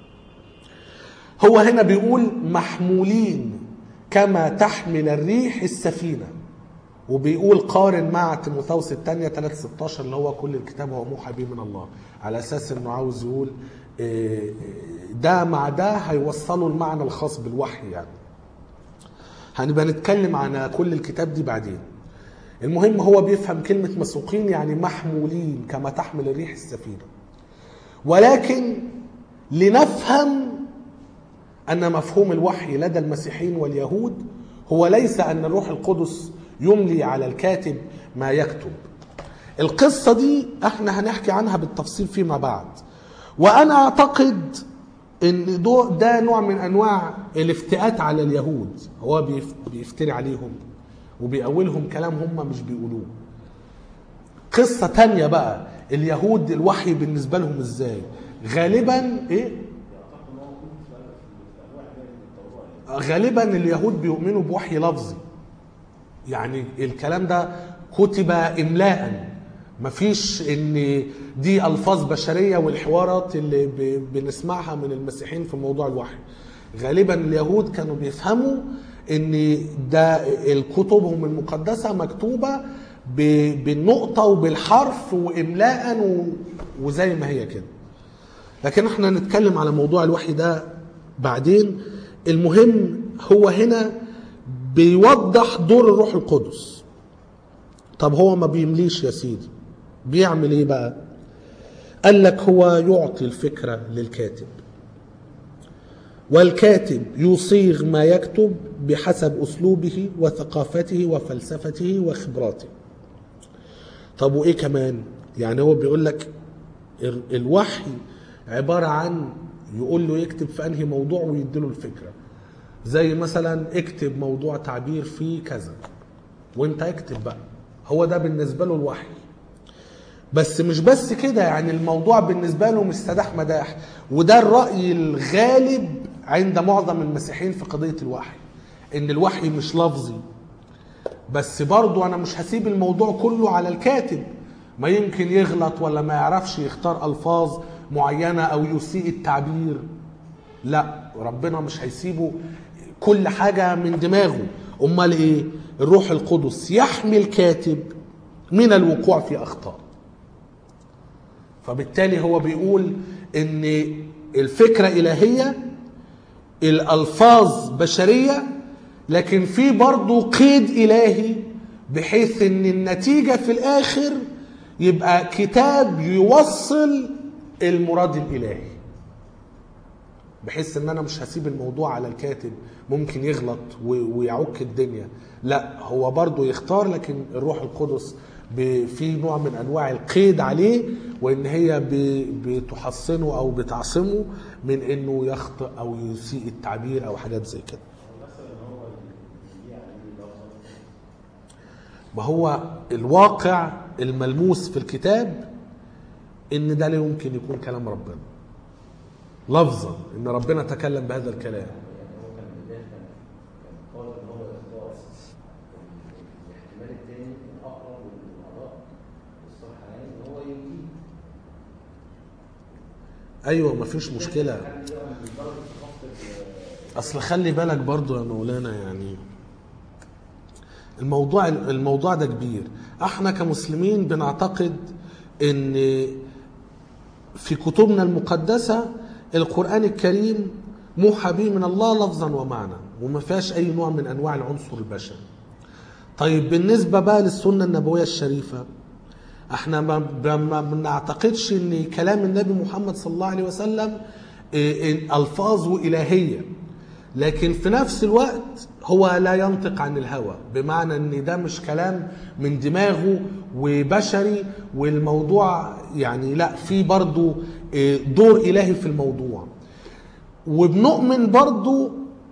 هو هنا بيقول محمولين كما تحمل الريح السفينة وبيقول قارن مع تيموثاوس الثانية 3 16 اللي هو كل الكتاب هو موحى به من الله على اساس انه عاوز يقول إيه، ده مع ده هيوصلوا المعنى الخاص بالوحي يعني هنبقى نتكلم عن كل الكتاب دي بعدين المهم هو بيفهم كلمة مسوقين يعني محمولين كما تحمل الريح السفينة ولكن لنفهم أن مفهوم الوحي لدى المسيحيين واليهود هو ليس أن الروح القدس يملي على الكاتب ما يكتب القصة دي احنا هنحكي عنها بالتفصيل فيما بعد وأنا أعتقد ان دو- ده نوع من انواع الافتئات على اليهود هو بيف- بيفتري عليهم وبيقولهم كلام هم مش بيقولوه قصة تانية بقى اليهود الوحي بالنسبة لهم ازاي غالبا ايه غالبا اليهود بيؤمنوا بوحي لفظي يعني الكلام ده كتب املاء مفيش ان دي الفاظ بشريه والحوارات اللي ب- بنسمعها من المسيحيين في موضوع الوحي غالبا اليهود كانوا بيفهموا ان ده كتبهم المقدسه مكتوبه ب- بالنقطه وبالحرف واملاء و- وزي ما هي كده لكن احنا نتكلم على موضوع الوحي ده بعدين المهم هو هنا بيوضح دور الروح القدس طب هو ما بيمليش يا سيدي بيعمل ايه بقى قال لك هو يعطي الفكرة للكاتب والكاتب يصيغ ما يكتب بحسب أسلوبه وثقافته وفلسفته وخبراته طب وإيه كمان يعني هو بيقول لك ال- الوحي عبارة عن يقول له يكتب في أنهي موضوع ويديله الفكرة زي مثلا اكتب موضوع تعبير فيه كذا وانت اكتب بقى هو ده بالنسبة له الوحي بس مش بس كده يعني الموضوع بالنسبة له مش سداح مداح وده الرأي الغالب عند معظم المسيحيين في قضية الوحي ان الوحي مش لفظي بس برضو انا مش هسيب الموضوع كله على الكاتب ما يمكن يغلط ولا ما يعرفش يختار الفاظ معينة او يسيء التعبير لا ربنا مش هيسيبه كل حاجة من دماغه امال ايه الروح القدس يحمي الكاتب من الوقوع في اخطاء فبالتالي هو بيقول ان الفكرة الهية الالفاظ بشرية لكن في برضه قيد الهي بحيث ان النتيجة في الاخر يبقى كتاب يوصل المراد الالهي بحيث ان انا مش هسيب الموضوع على الكاتب ممكن يغلط و- ويعك الدنيا لا هو برضه يختار لكن الروح القدس ب- في نوع من انواع القيد عليه وان هي ب- بتحصنه او بتعصمه من انه يخطئ او يسيء التعبير او حاجات زي كده ما هو الواقع الملموس في الكتاب ان ده لا يمكن يكون كلام ربنا لفظا ان ربنا تكلم بهذا الكلام قال ان هو يختار الاحتمال الثاني الاقرب للاراء الصح يعني ان هو ينجيه ايوه مفيش مشكله حد يقع من درجه ثقافه ال- اصل خلي بالك برضو يا مولانا يعني الموضوع الموضوع ده كبير احنا كمسلمين بنعتقد ان في كتبنا المقدسة القرآن الكريم موحى به من الله لفظا ومعنى وما فيهاش اي نوع من انواع العنصر البشري طيب بالنسبة بقى للسنة النبوية الشريفة احنا ما ب- ما بنعتقدش ان كلام النبي محمد صلى الله عليه وسلم إيه، إيه، الفاظه الهيه لكن في نفس الوقت هو لا ينطق عن الهوى بمعنى ان ده مش كلام من دماغه وبشري والموضوع يعني لا في برضو إيه، دور الهي في الموضوع وبنؤمن برضو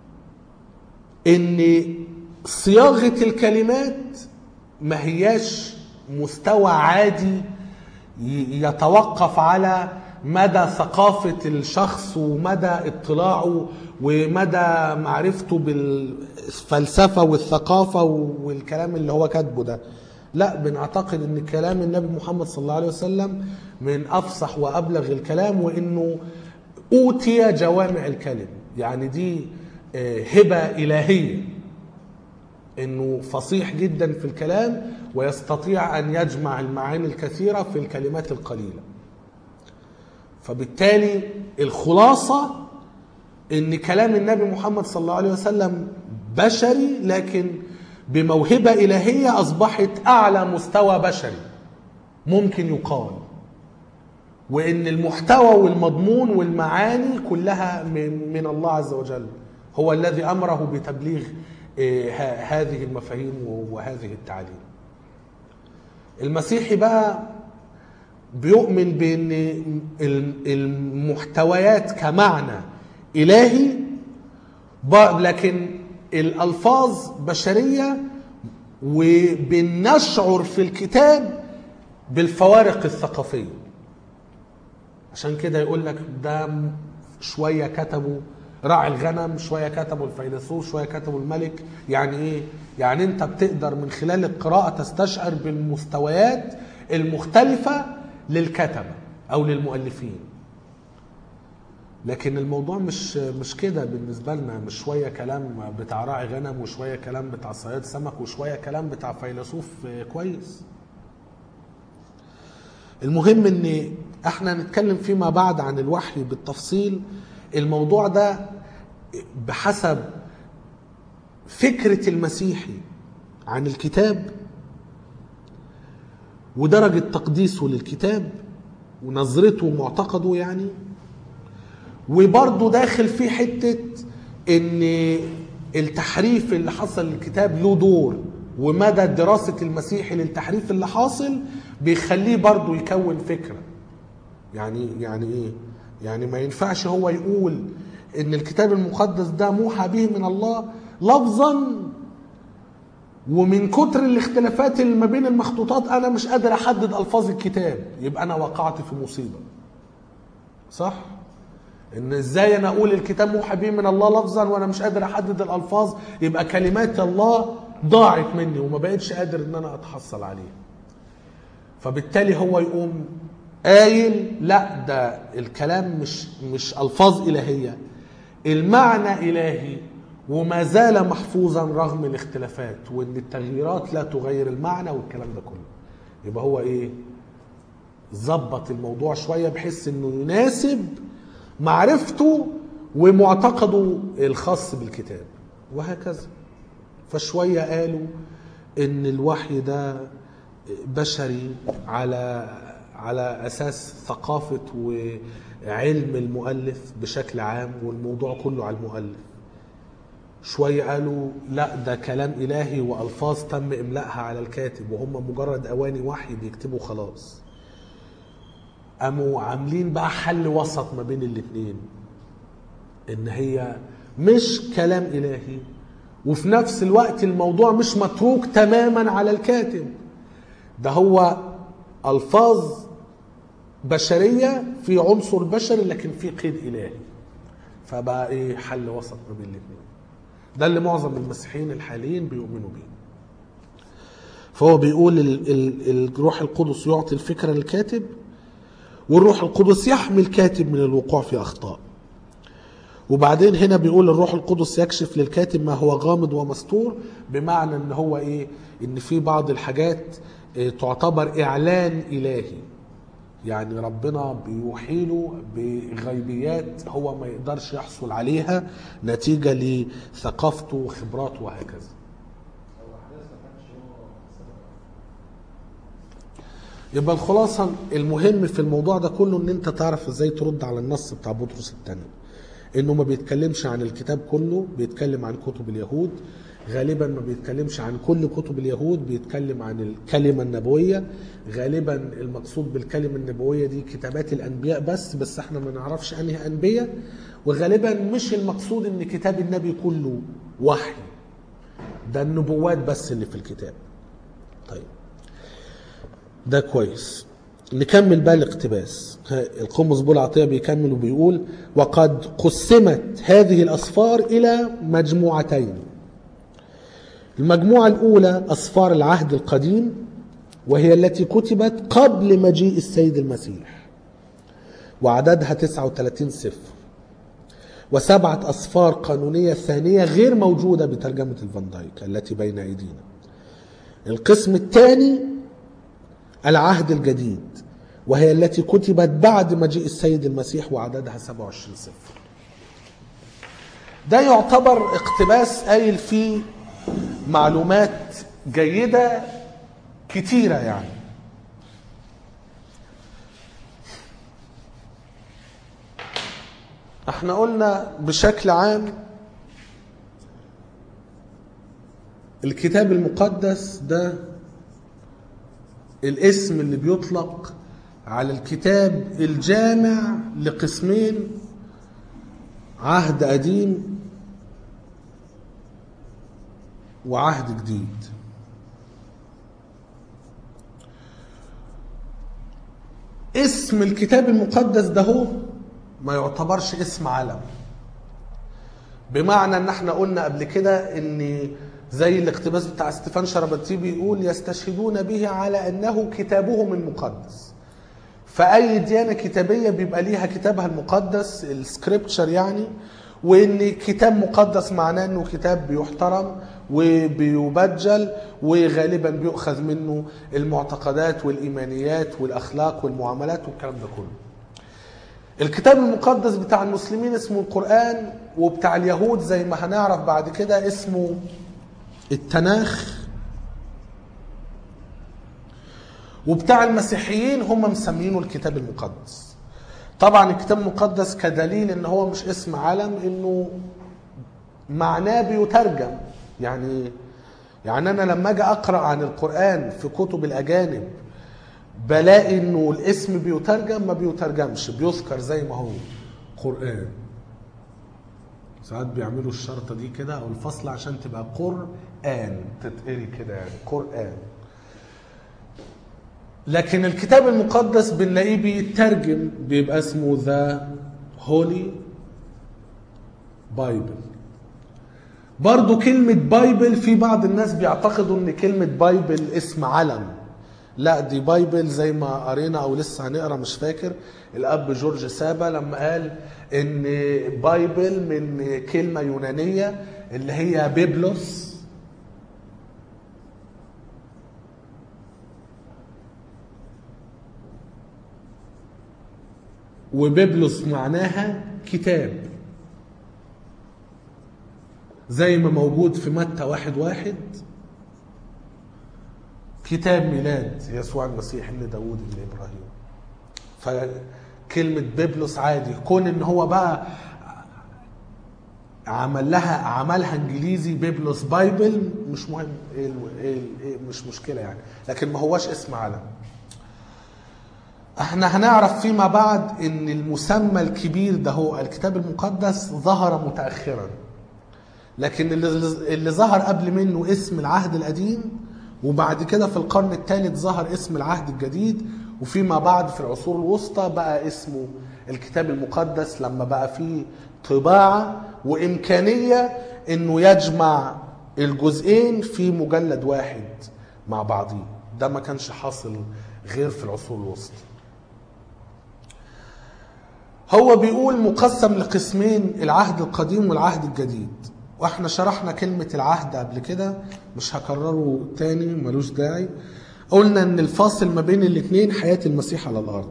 ان صياغه الكلمات ما هياش مستوى عادي ي- يتوقف على مدى ثقافة الشخص ومدى اطلاعه ومدى معرفته بالفلسفة والثقافة والكلام اللي هو كاتبه ده لا بنعتقد ان كلام النبي محمد صلى الله عليه وسلم من افصح وابلغ الكلام وانه اوتي جوامع الكلم يعني دي آه، هبة الهية انه فصيح جدا في الكلام ويستطيع ان يجمع المعاني الكثيره في الكلمات القليله فبالتالي الخلاصه ان كلام النبي محمد صلى الله عليه وسلم بشري لكن بموهبه الهيه اصبحت اعلى مستوى بشري ممكن يقال وان المحتوى والمضمون والمعاني كلها من من الله عز وجل هو الذي امره بتبليغ آه، ه- هذه المفاهيم وهذه التعاليم المسيحي بقى بيؤمن بان ال- المحتويات كمعنى الهي ب- لكن الالفاظ بشريه وبنشعر في الكتاب بالفوارق الثقافيه عشان كده يقول لك ده شويه كتبوا راعي الغنم شويه كتبوا الفيلسوف شويه كتبوا الملك يعني ايه يعني انت بتقدر من خلال القراءه تستشعر بالمستويات المختلفه للكتبه او للمؤلفين لكن الموضوع مش مش كده بالنسبه لنا مش شويه كلام بتاع راعي غنم وشويه كلام بتاع صياد سمك وشويه كلام بتاع فيلسوف كويس المهم ان احنا نتكلم فيما بعد عن الوحي بالتفصيل الموضوع ده بحسب فكرة المسيحي عن الكتاب ودرجة تقديسه للكتاب ونظرته ومعتقده يعني وبرضه داخل فيه حتة ان التحريف اللي حصل للكتاب له دور ومدى دراسة المسيحي للتحريف اللي حاصل بيخليه برضه يكون فكرة يعني يعني ايه يعني ما ينفعش هو يقول ان الكتاب المقدس ده موحى به من الله لفظا ومن كتر الاختلافات اللي ما بين المخطوطات انا مش قادر احدد الفاظ الكتاب يبقى انا وقعت في مصيبه صح ان ازاي انا اقول الكتاب موحى به من الله لفظا وانا مش قادر احدد الالفاظ يبقى كلمات الله ضاعت مني وما بقتش قادر ان انا اتحصل عليها فبالتالي هو يقوم قايل لا ده الكلام مش مش الفاظ الهيه المعنى الهي وما زال محفوظا رغم الاختلافات وان التغييرات لا تغير المعنى والكلام ده كله يبقى هو ايه ظبط الموضوع شويه بحيث انه يناسب معرفته ومعتقده الخاص بالكتاب وهكذا فشويه قالوا ان الوحي ده بشري على على اساس ثقافه وعلم المؤلف بشكل عام والموضوع كله على المؤلف شوية قالوا لا ده كلام إلهي وألفاظ تم إملائها على الكاتب وهم مجرد أواني وحي بيكتبوا خلاص قاموا عاملين بقى حل وسط ما بين الاتنين إن هي مش كلام إلهي وفي نفس الوقت الموضوع مش متروك تماما على الكاتب ده هو ألفاظ بشرية في عنصر بشري لكن في قيد إلهي فبقى إيه حل وسط ما بين الاتنين ده اللي معظم المسيحيين الحاليين بيؤمنوا بيه فهو بيقول ال- ال- الروح القدس يعطي الفكرة للكاتب والروح القدس يحمي الكاتب من الوقوع في أخطاء وبعدين هنا بيقول الروح القدس يكشف للكاتب ما هو غامض ومستور بمعنى ان هو ايه ان في بعض الحاجات إيه، تعتبر اعلان الهي يعني ربنا بيوحي له بغيبيات هو ما يقدرش يحصل عليها نتيجة لثقافته وخبراته وهكذا او احداث ما كانش هو سبب يبقى الخلاصة المهم في الموضوع ده كله ان انت تعرف ازاي ترد على النص بتاع بطرس الثاني انه ما بيتكلمش عن الكتاب كله بيتكلم عن كتب اليهود غالبا ما بيتكلمش عن كل كتب اليهود بيتكلم عن الكلمة النبوية غالبا المقصود بالكلمة النبوية دي كتابات الأنبياء بس بس احنا ما نعرفش أنهي أنبياء وغالبا مش المقصود ان كتاب النبي كله وحي ده النبوات بس اللي في الكتاب طيب ده كويس نكمل بقى الاقتباس ها، القمص بول عطية بيكمل وبيقول وقد قسمت هذه الأصفار إلى مجموعتين المجموعة الأولى أصفار العهد القديم وهي التي كتبت قبل مجيء السيد المسيح وعددها 39 سفر وسبعة أصفار قانونية ثانية غير موجودة بترجمة الفان دايك التي بين أيدينا القسم الثاني العهد الجديد وهي التي كتبت بعد مجيء السيد المسيح وعددها 27 سفر ده يعتبر اقتباس قايل فيه معلومات جيدة كتيرة يعني احنا قلنا بشكل عام الكتاب المقدس ده الاسم اللي بيطلق على الكتاب الجامع لقسمين عهد قديم وعهد جديد اسم الكتاب المقدس ده هو ما يعتبرش اسم علم بمعنى ان احنا قلنا قبل كده ان زي الاقتباس بتاع ستيفان شربتي بيقول يستشهدون به على انه كتابهم المقدس فاي ديانه كتابيه بيبقى ليها كتابها المقدس السكريبتشر يعني وان كتاب مقدس معناه انه كتاب بيحترم وبيبجل وغالبا بيؤخذ منه المعتقدات والايمانيات والاخلاق والمعاملات والكلام ده كله الكتاب المقدس بتاع المسلمين اسمه القرآن وبتاع اليهود زي ما هنعرف بعد كده اسمه التناخ وبتاع المسيحيين هم مسمينه الكتاب المقدس طبعا الكتاب المقدس كدليل ان هو مش اسم علم انه معناه بيترجم يعني يعني انا لما اجي اقرا عن القران في كتب الاجانب بلاقي انه الاسم بيترجم ما بيترجمش بيذكر زي ما هو قران ساعات بيعملوا الشرطه دي كده او الفصل عشان تبقى قران تتقري كده يعني قران لكن الكتاب المقدس بنلاقيه بيترجم بيبقى اسمه ذا هولي بايبل برضو كلمة بايبل في بعض الناس بيعتقدوا ان كلمة بايبل اسم علم لا دي بايبل زي ما قرينا او لسه هنقرا مش فاكر الاب جورج سابا لما قال ان بايبل من كلمة يونانية اللي هي بيبلوس وبيبلوس معناها كتاب زي ما موجود في متى واحد واحد كتاب ميلاد يسوع المسيح ابن داود ابن ابراهيم فكلمة بيبلوس عادي كون ان هو بقى عمل لها عملها انجليزي بيبلوس بايبل مش مهم إيه ال- إيه ال- إيه مش مشكلة يعني لكن ما هواش اسم علم احنا هنعرف فيما بعد ان المسمى الكبير ده هو الكتاب المقدس ظهر متأخرا لكن اللي, اللي ظهر قبل منه اسم العهد القديم وبعد كده في القرن الثالث ظهر اسم العهد الجديد وفيما بعد في العصور الوسطى بقى اسمه الكتاب المقدس لما بقى فيه طباعة وإمكانية إنه يجمع الجزئين في مجلد واحد مع بعضيه ده ما كانش حاصل غير في العصور الوسطى هو بيقول مقسم لقسمين العهد القديم والعهد الجديد واحنا شرحنا كلمة العهد قبل كده مش هكرره تاني ملوش داعي قلنا ان الفاصل ما بين الاتنين حياة المسيح على الارض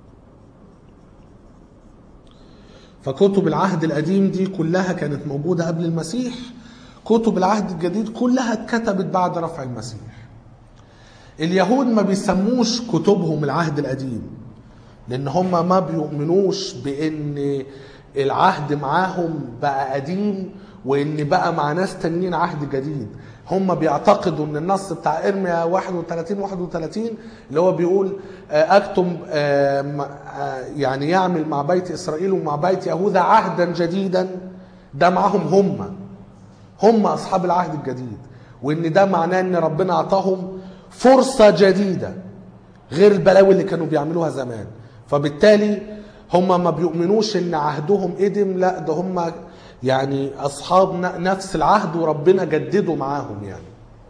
فكتب العهد القديم دي كلها كانت موجودة قبل المسيح كتب العهد الجديد كلها اتكتبت بعد رفع المسيح اليهود ما بيسموش كتبهم العهد القديم لان هم ما بيؤمنوش بان العهد معاهم بقى قديم وان بقى مع ناس تانيين عهد جديد هم بيعتقدوا ان النص بتاع ارميا 31 31 اللي هو بيقول آه، اكتم آه، م- آه، يعني يعمل مع بيت اسرائيل ومع بيت يهوذا عهدا جديدا ده معاهم هم هم اصحاب العهد الجديد وان ده معناه ان ربنا اعطاهم فرصه جديده غير البلاوي اللي كانوا بيعملوها زمان فبالتالي هم ما بيؤمنوش ان عهدهم قدم لا ده هم يعني اصحاب ن- نفس العهد وربنا جدده معاهم يعني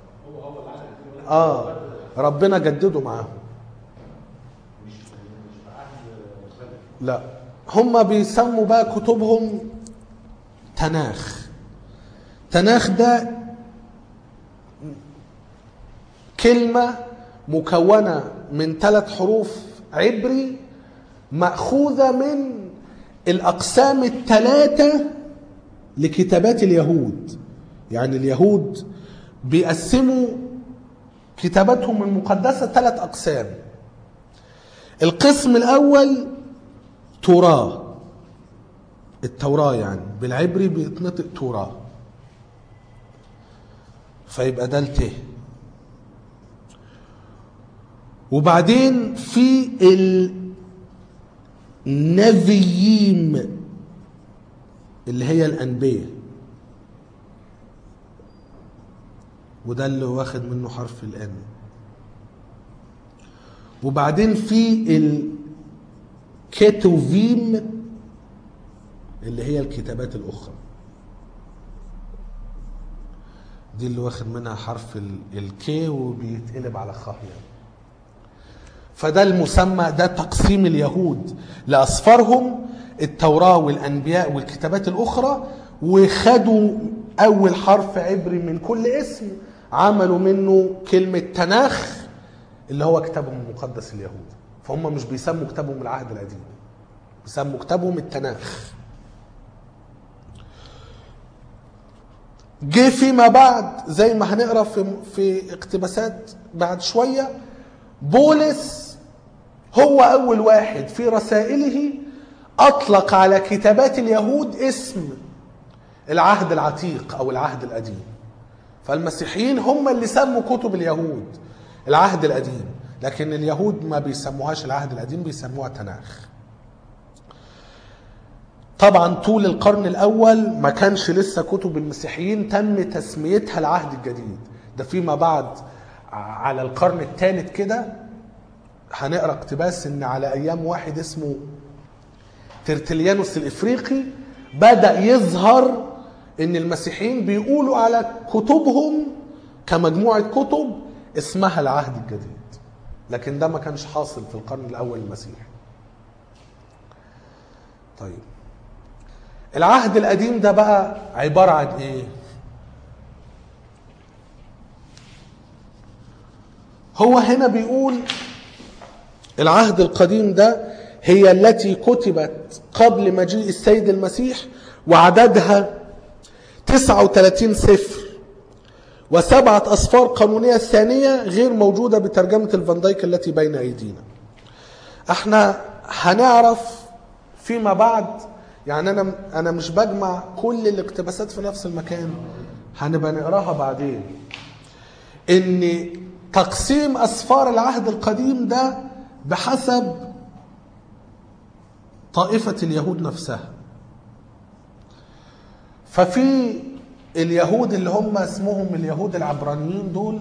اه ربنا جدده معاهم لا هم بيسموا بقى كتبهم تناخ تناخ ده كلمة مكونة من ثلاث حروف عبري مأخوذة من الأقسام الثلاثة لكتابات اليهود يعني اليهود بيقسموا كتاباتهم المقدسة ثلاث أقسام القسم الأول توراة التوراة يعني بالعبري بيتنطق توراة فيبقى ده الته وبعدين في النبيين اللي هي الأنبياء وده اللي واخد منه حرف الان وبعدين في الكيتوفيم اللي هي الكتابات الأخرى دي اللي واخد منها حرف ال- الكي وبيتقلب على خ يعني فده المسمى ده تقسيم اليهود لأصفارهم التوراة والأنبياء والكتابات الأخرى وخدوا أول حرف عبري من كل اسم عملوا منه كلمة تناخ اللي هو كتابهم المقدس اليهود فهم مش بيسموا كتابهم العهد القديم بيسموا كتابهم التناخ جه فيما بعد زي ما هنقرا في في اقتباسات بعد شويه بولس هو اول واحد في رسائله اطلق على كتابات اليهود اسم العهد العتيق او العهد القديم فالمسيحيين هم اللي سموا كتب اليهود العهد القديم لكن اليهود ما بيسموهاش العهد القديم بيسموها تناخ طبعا طول القرن الاول ما كانش لسه كتب المسيحيين تم تسميتها العهد الجديد ده فيما بعد على القرن الثالث كده هنقرا اقتباس ان على ايام واحد اسمه ترتليانوس الافريقي بدا يظهر ان المسيحيين بيقولوا على كتبهم كمجموعه كتب اسمها العهد الجديد لكن ده ما كانش حاصل في القرن الاول المسيحي طيب العهد القديم ده بقى عباره عن ايه هو هنا بيقول العهد القديم ده هي التي كتبت قبل مجيء السيد المسيح وعددها 39 سفر وسبعة أصفار قانونية ثانية غير موجودة بترجمة الفان دايك التي بين أيدينا احنا هنعرف فيما بعد يعني انا انا مش بجمع كل الاقتباسات في نفس المكان هنبقى نقراها بعدين ان تقسيم اسفار العهد القديم ده بحسب طائفة اليهود نفسها ففي اليهود اللي هم اسمهم اليهود العبرانيين دول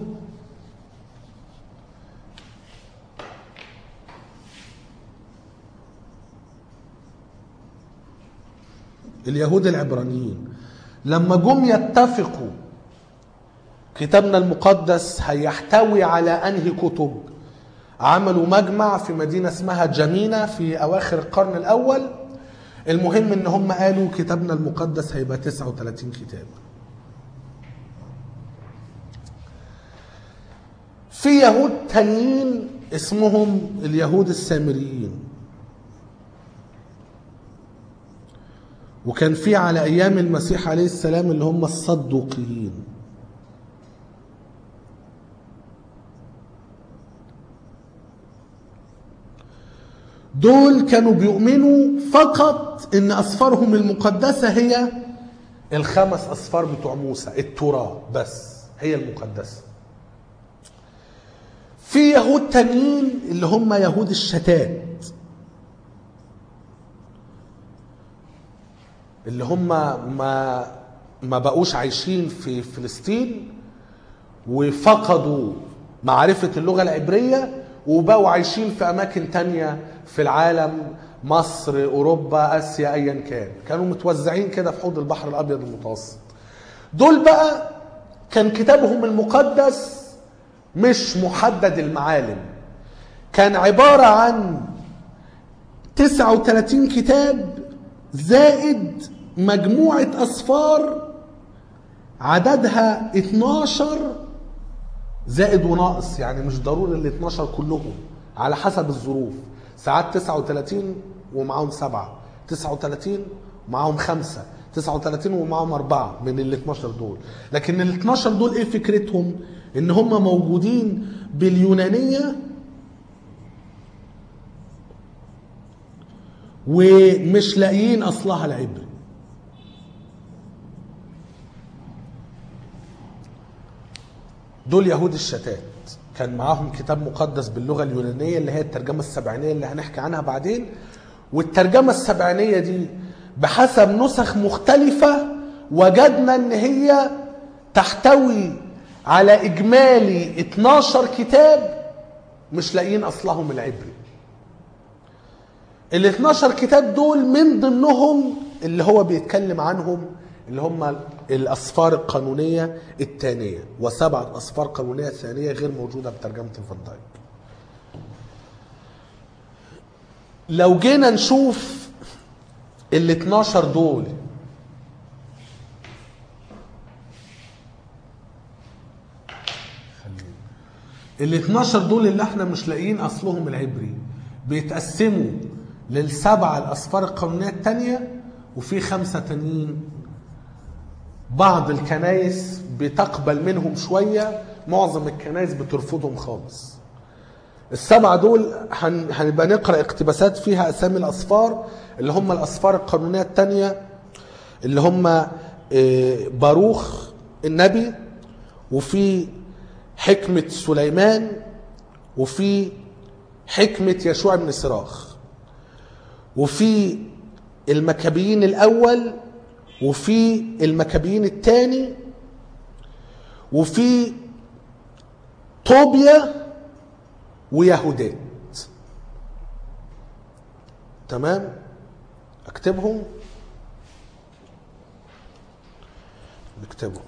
اليهود العبرانيين لما جم يتفقوا كتابنا المقدس هيحتوي على انهي كتب عملوا مجمع في مدينة اسمها جمينة في أواخر القرن الأول المهم إن هم قالوا كتابنا المقدس هيبقى 39 كتاب في يهود تانيين اسمهم اليهود السامريين وكان في على أيام المسيح عليه السلام اللي هم الصدوقيين دول كانوا بيؤمنوا فقط ان اسفارهم المقدسه هي الخمس اسفار بتوع موسى التوراه بس هي المقدسه في يهود تانيين اللي هم يهود الشتات اللي هم ما ما بقوش عايشين في فلسطين وفقدوا معرفة اللغة العبرية وبقوا عايشين في أماكن تانية في العالم مصر أوروبا آسيا أيا كان كانوا متوزعين كده في حوض البحر الأبيض المتوسط دول بقى كان كتابهم المقدس مش محدد المعالم كان عبارة عن 39 كتاب زائد مجموعة أصفار عددها 12 زائد وناقص يعني مش ضروري ال 12 كلهم على حسب الظروف ساعات 39 ومعاهم سبعة 39 ومعاهم خمسة 39 ومعاهم أربعة من ال 12 دول لكن ال 12 دول إيه فكرتهم إن هم موجودين باليونانية ومش لاقيين أصلها العبري دول يهود الشتات كان معاهم كتاب مقدس باللغه اليونانيه اللي هي الترجمه السبعينيه اللي هنحكي عنها بعدين والترجمه السبعينيه دي بحسب نسخ مختلفه وجدنا ان هي تحتوي على اجمالي 12 كتاب مش لاقيين اصلهم العبري ال 12 كتاب دول من ضمنهم اللي هو بيتكلم عنهم اللي هم الأسفار القانونية الثانية وسبعة أسفار قانونية ثانية غير موجودة بترجمة فان دايك لو جينا نشوف ال 12 دول ال 12 دول اللي احنا مش لاقيين اصلهم العبري بيتقسموا للسبعه الاسفار القانونيه الثانيه وفي خمسه تانيين بعض الكنايس بتقبل منهم شويه معظم الكنايس بترفضهم خالص السبعه دول هن- هنبقى نقرا اقتباسات فيها اسامي الاسفار اللي هم الاسفار القانونيه الثانيه اللي هم آه، باروخ النبي وفي حكمة سليمان وفي حكمة يشوع بن صراخ وفي المكابيين الأول وفي المكابيين الثاني وفي طوبيا ويهودات تمام اكتبهم نكتبهم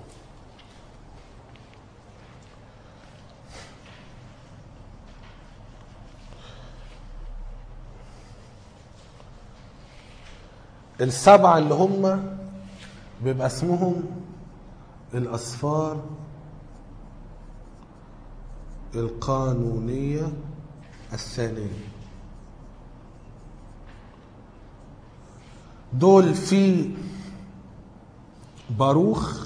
السبعة اللي هم بيبقى اسمهم الأسفار القانونية الثانية دول في باروخ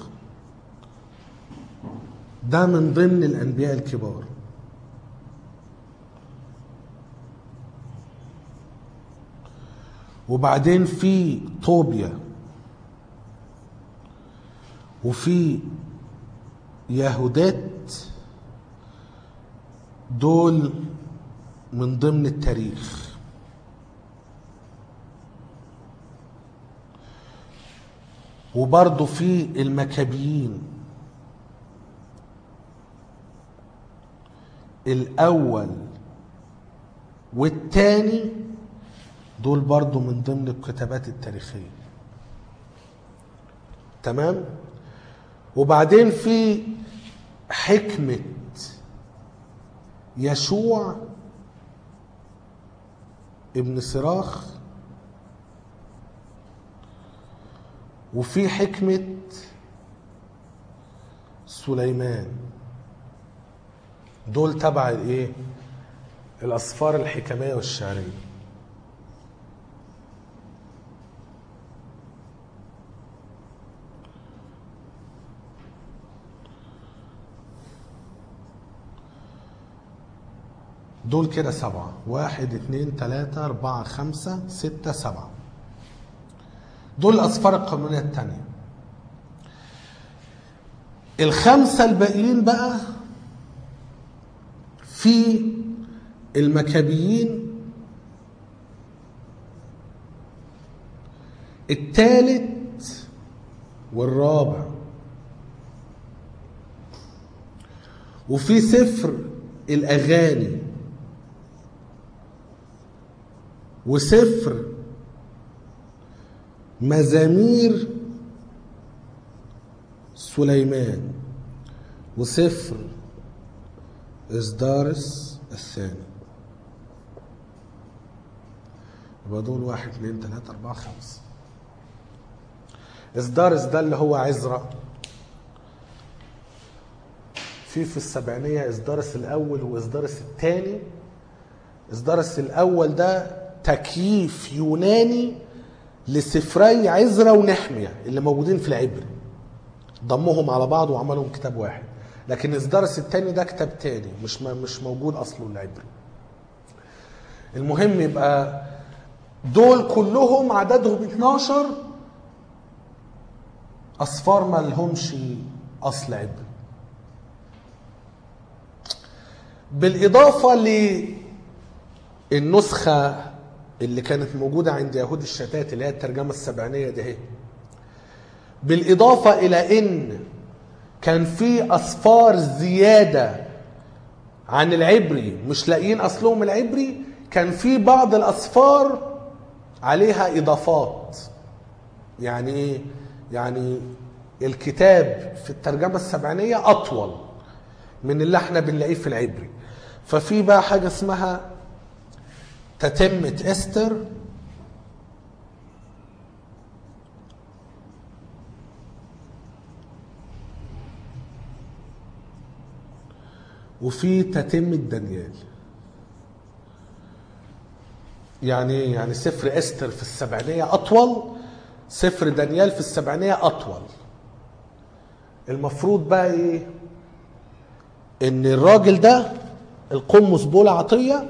ده من ضمن الأنبياء الكبار وبعدين في طوبيا وفي يهودات دول من ضمن التاريخ وبرضه في المكابيين الأول والتاني دول برضه من ضمن الكتابات التاريخية تمام وبعدين في حكمة يشوع ابن صراخ وفي حكمة سليمان دول تبع الايه الاسفار الحكميه والشعريه دول كده سبعة واحد اتنين تلاتة أربعة خمسة ستة سبعة دول الأسفار القانونية التانية الخمسة الباقيين بقى في المكابيين الثالث والرابع وفي سفر الأغاني وسفر مزامير سليمان وسفر إصدارس الثاني يبقى دول واحد اثنين ثلاثة أربعة خمسة إصدارس ده اللي هو عزرا في في السبعينية إصدارس الأول وإصدارس الثاني إصدارس الأول ده تكييف يوناني لسفري عزرا ونحمية اللي موجودين في العبري ضمهم على بعض وعملهم كتاب واحد لكن إصدارس الثاني ده كتاب تاني مش مش موجود أصله العبري المهم يبقى دول كلهم عددهم 12 أصفار ما لهمش أصل عبري بالإضافة للنسخة اللي كانت موجودة عند يهود الشتات اللي هي الترجمة السبعينية دي هي بالإضافة إلى إن كان في أصفار زيادة عن العبري مش لاقيين أصلهم العبري كان في بعض الأصفار عليها إضافات يعني إيه؟ يعني الكتاب في الترجمة السبعينية أطول من اللي احنا بنلاقيه في العبري ففي بقى حاجة اسمها تتمة استر وفي تتمة دانيال يعني يعني سفر استر في السبعينية أطول سفر دانيال في السبعينية أطول المفروض بقى إيه إن الراجل ده القمص بولا عطية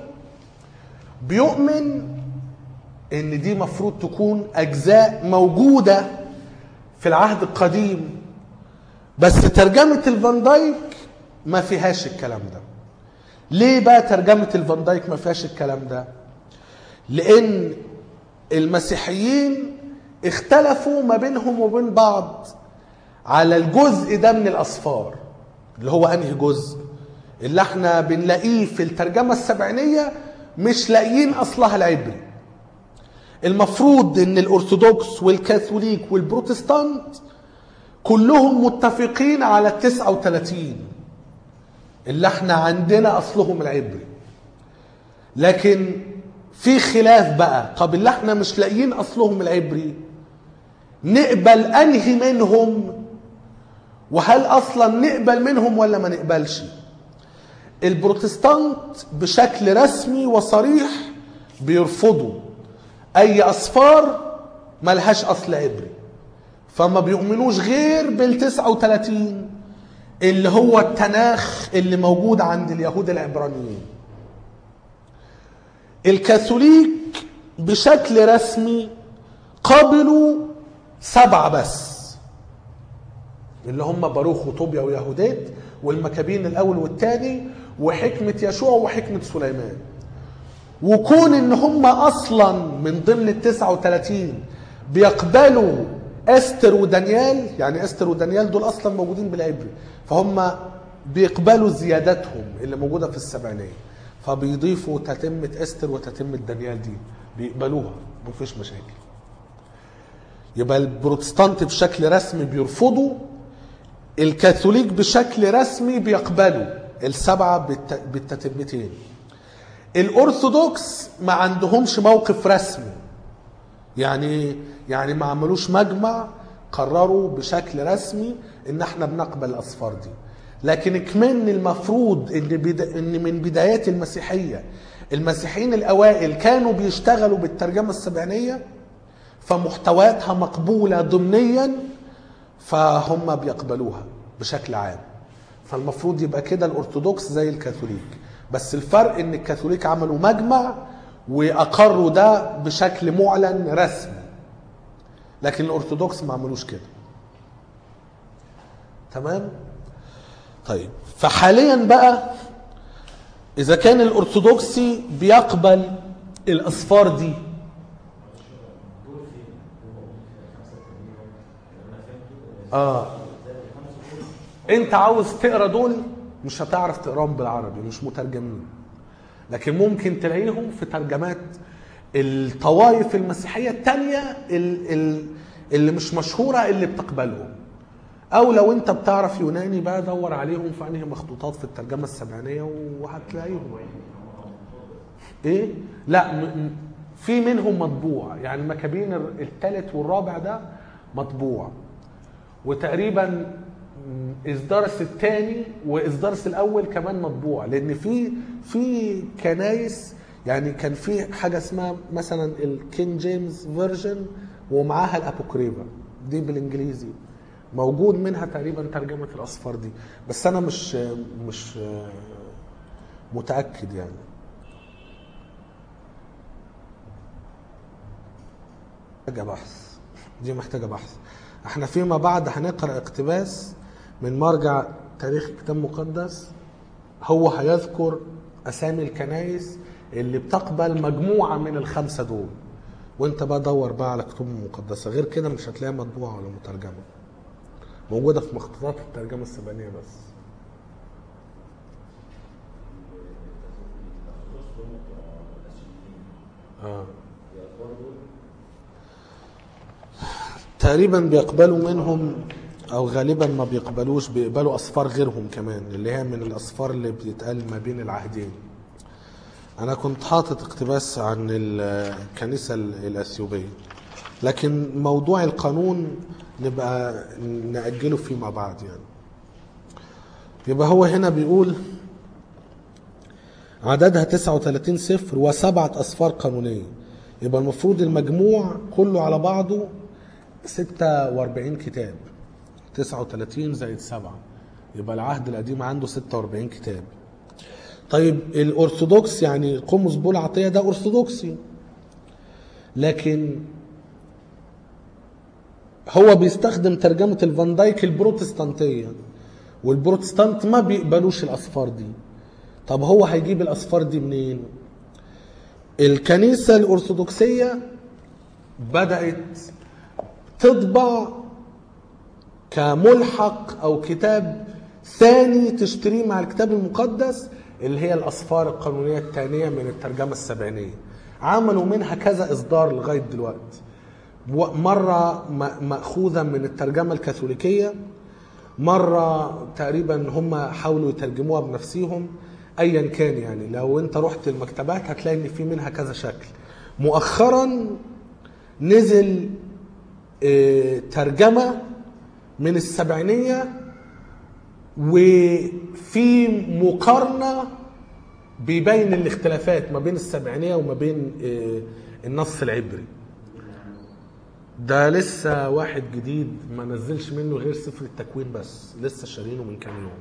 بيؤمن إن دي مفروض تكون أجزاء موجودة في العهد القديم بس ترجمة الفان دايك ما فيهاش الكلام ده ليه بقى ترجمة الفان دايك ما فيهاش الكلام ده لأن المسيحيين اختلفوا ما بينهم وبين بعض على الجزء ده من الأصفار اللي هو أنهي جزء اللي احنا بنلاقيه في الترجمة السبعينية مش لاقيين أصلها العبري المفروض ان الأرثوذكس والكاثوليك والبروتستانت كلهم متفقين على التسعة وثلاثين اللي احنا عندنا أصلهم العبري لكن في خلاف بقى طب اللي احنا مش لاقيين اصلهم العبري نقبل انهي منهم وهل اصلا نقبل منهم ولا ما نقبلش البروتستانت بشكل رسمي وصريح بيرفضوا اي اصفار ملهاش اصل عبري فما بيؤمنوش غير بالتسعة وثلاثين اللي هو التناخ اللي موجود عند اليهود العبرانيين الكاثوليك بشكل رسمي قبلوا سبعة بس اللي هم باروخ وطوبيا ويهودات والمكابين الاول والثاني وحكمة يشوع وحكمة سليمان وكون ان هم اصلا من ضمن ال 39 بيقبلوا استر ودانيال يعني استر ودانيال دول اصلا موجودين بالعبري فهم بيقبلوا زياداتهم اللي موجوده في السبعينيه فبيضيفوا تتمه استر وتتمه دانيال دي بيقبلوها مفيش مشاكل يبقى البروتستانت بشكل رسمي بيرفضوا الكاثوليك بشكل رسمي بيقبلوا السبعه بالت- بالتتمتين الارثوذكس ما عندهمش موقف رسمي يعني يعني ما عملوش مجمع قرروا بشكل رسمي ان احنا بنقبل الاصفار دي لكن كمان المفروض ان بدا ان من بدايات المسيحيه المسيحيين الاوائل كانوا بيشتغلوا بالترجمه السبعينيه فمحتوياتها مقبوله ضمنيا فهم بيقبلوها بشكل عام فالمفروض يبقى كده الارثوذكس زي الكاثوليك بس الفرق ان الكاثوليك عملوا مجمع واقروا ده بشكل معلن رسمي لكن الارثوذكس ما عملوش كده تمام طيب فحاليا بقى اذا كان الارثوذكسي بيقبل الاصفار دي دول فين؟ دول موجودين في 85 يوم لما فهمت اه انت عاوز تقرا دول مش هتعرف تقراهم بالعربي مش مترجمين لكن ممكن تلاقيهم في ترجمات الطوائف المسيحيه التانية ال- ال- اللي مش مشهوره اللي بتقبلهم او لو انت بتعرف يوناني بقى دور عليهم في انهي مخطوطات في الترجمه السبعينيه وهتلاقيهم ايه لا م- م- في منهم مطبوع يعني مكابين الثالث والرابع ده مطبوع وتقريبا م، اصدارس الثاني واصدارس الاول كمان مطبوع لان في في كنايس يعني كان في حاجه اسمها مثلا الكين جيمس فيرجن ومعاها الابوكريفا دي بالانجليزي موجود منها تقريبا ترجمه الاصفار دي بس انا مش مش متاكد يعني محتاجه بحث دي محتاجه بحث احنا فيما بعد هنقرا اقتباس من مرجع تاريخ الكتاب المقدس هو هيذكر اسامي الكنائس اللي بتقبل مجموعه من الخمسه دول وانت بقى دور بقى على كتب مقدسه غير كده مش هتلاقيها مطبوعه ولا مترجمه موجوده في مخطوطات الترجمه السبعينيه بس اه تقريبا بيقبلوا منهم او غالبا ما بيقبلوش بيقبلوا اصفار غيرهم كمان اللي هي من الاصفار اللي بتتقال ما بين العهدين انا كنت حاطط اقتباس عن الكنيسه الاثيوبيه لكن موضوع القانون نبقى ناجله فيما بعد يعني يبقى هو هنا بيقول عددها 39 صفر وسبعة أصفار قانونية يبقى المفروض المجموع كله على بعضه 46 كتاب 39 زائد 7 يبقى العهد القديم عنده 46 كتاب طيب الأرثوذكس يعني قمص بول عطية ده أرثوذكسي لكن هو بيستخدم ترجمة الفان دايك البروتستانتية والبروتستانت ما بيقبلوش الأصفار دي طب هو هيجيب الأصفار دي منين الكنيسة الأرثوذكسية بدأت تطبع كملحق أو كتاب ثاني تشتريه مع الكتاب المقدس اللي هي الأصفار القانونية الثانية من الترجمة السبعينية عملوا منها كذا إصدار لغاية دلوقتي مرة مأخوذة من الترجمة الكاثوليكية مرة تقريبا هم حاولوا يترجموها بنفسهم ايا كان يعني لو انت رحت المكتبات هتلاقي ان في منها كذا شكل مؤخرا نزل اه ترجمه من السبعينيه وفي مقارنه بيبين الاختلافات ما بين السبعينيه وما بين اه النص العبري ده لسه واحد جديد ما نزلش منه غير سفر التكوين بس لسه شارينه من كام يوم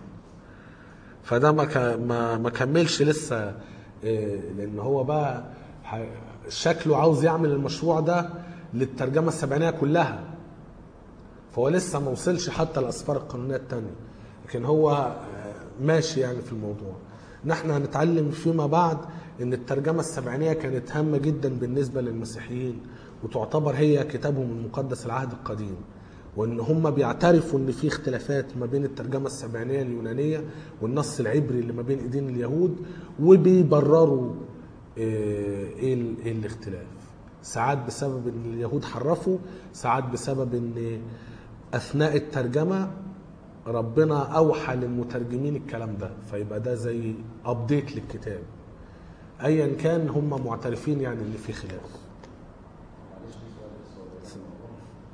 فده ما ما ما كملش لسه لان هو بقى شكله عاوز يعمل المشروع ده للترجمة السبعينية كلها فهو لسه ما وصلش حتى الأسفار القانونية التانية لكن هو آه، ماشي يعني في الموضوع نحن هنتعلم فيما بعد ان الترجمة السبعينية كانت هامة جدا بالنسبة للمسيحيين وتعتبر هي كتابهم المقدس العهد القديم وان هم بيعترفوا ان في اختلافات ما بين الترجمة السبعينية اليونانية والنص العبري اللي ما بين ايدين اليهود وبيبرروا آه، ايه ال- إيه الاختلاف ساعات بسبب ان اليهود حرفوا ساعات بسبب ان اثناء الترجمه ربنا اوحى للمترجمين الكلام ده فيبقى ده زي ابديت للكتاب ايا كان هم معترفين يعني ان في خلاف معلش في سؤال بس هو بس الموضوع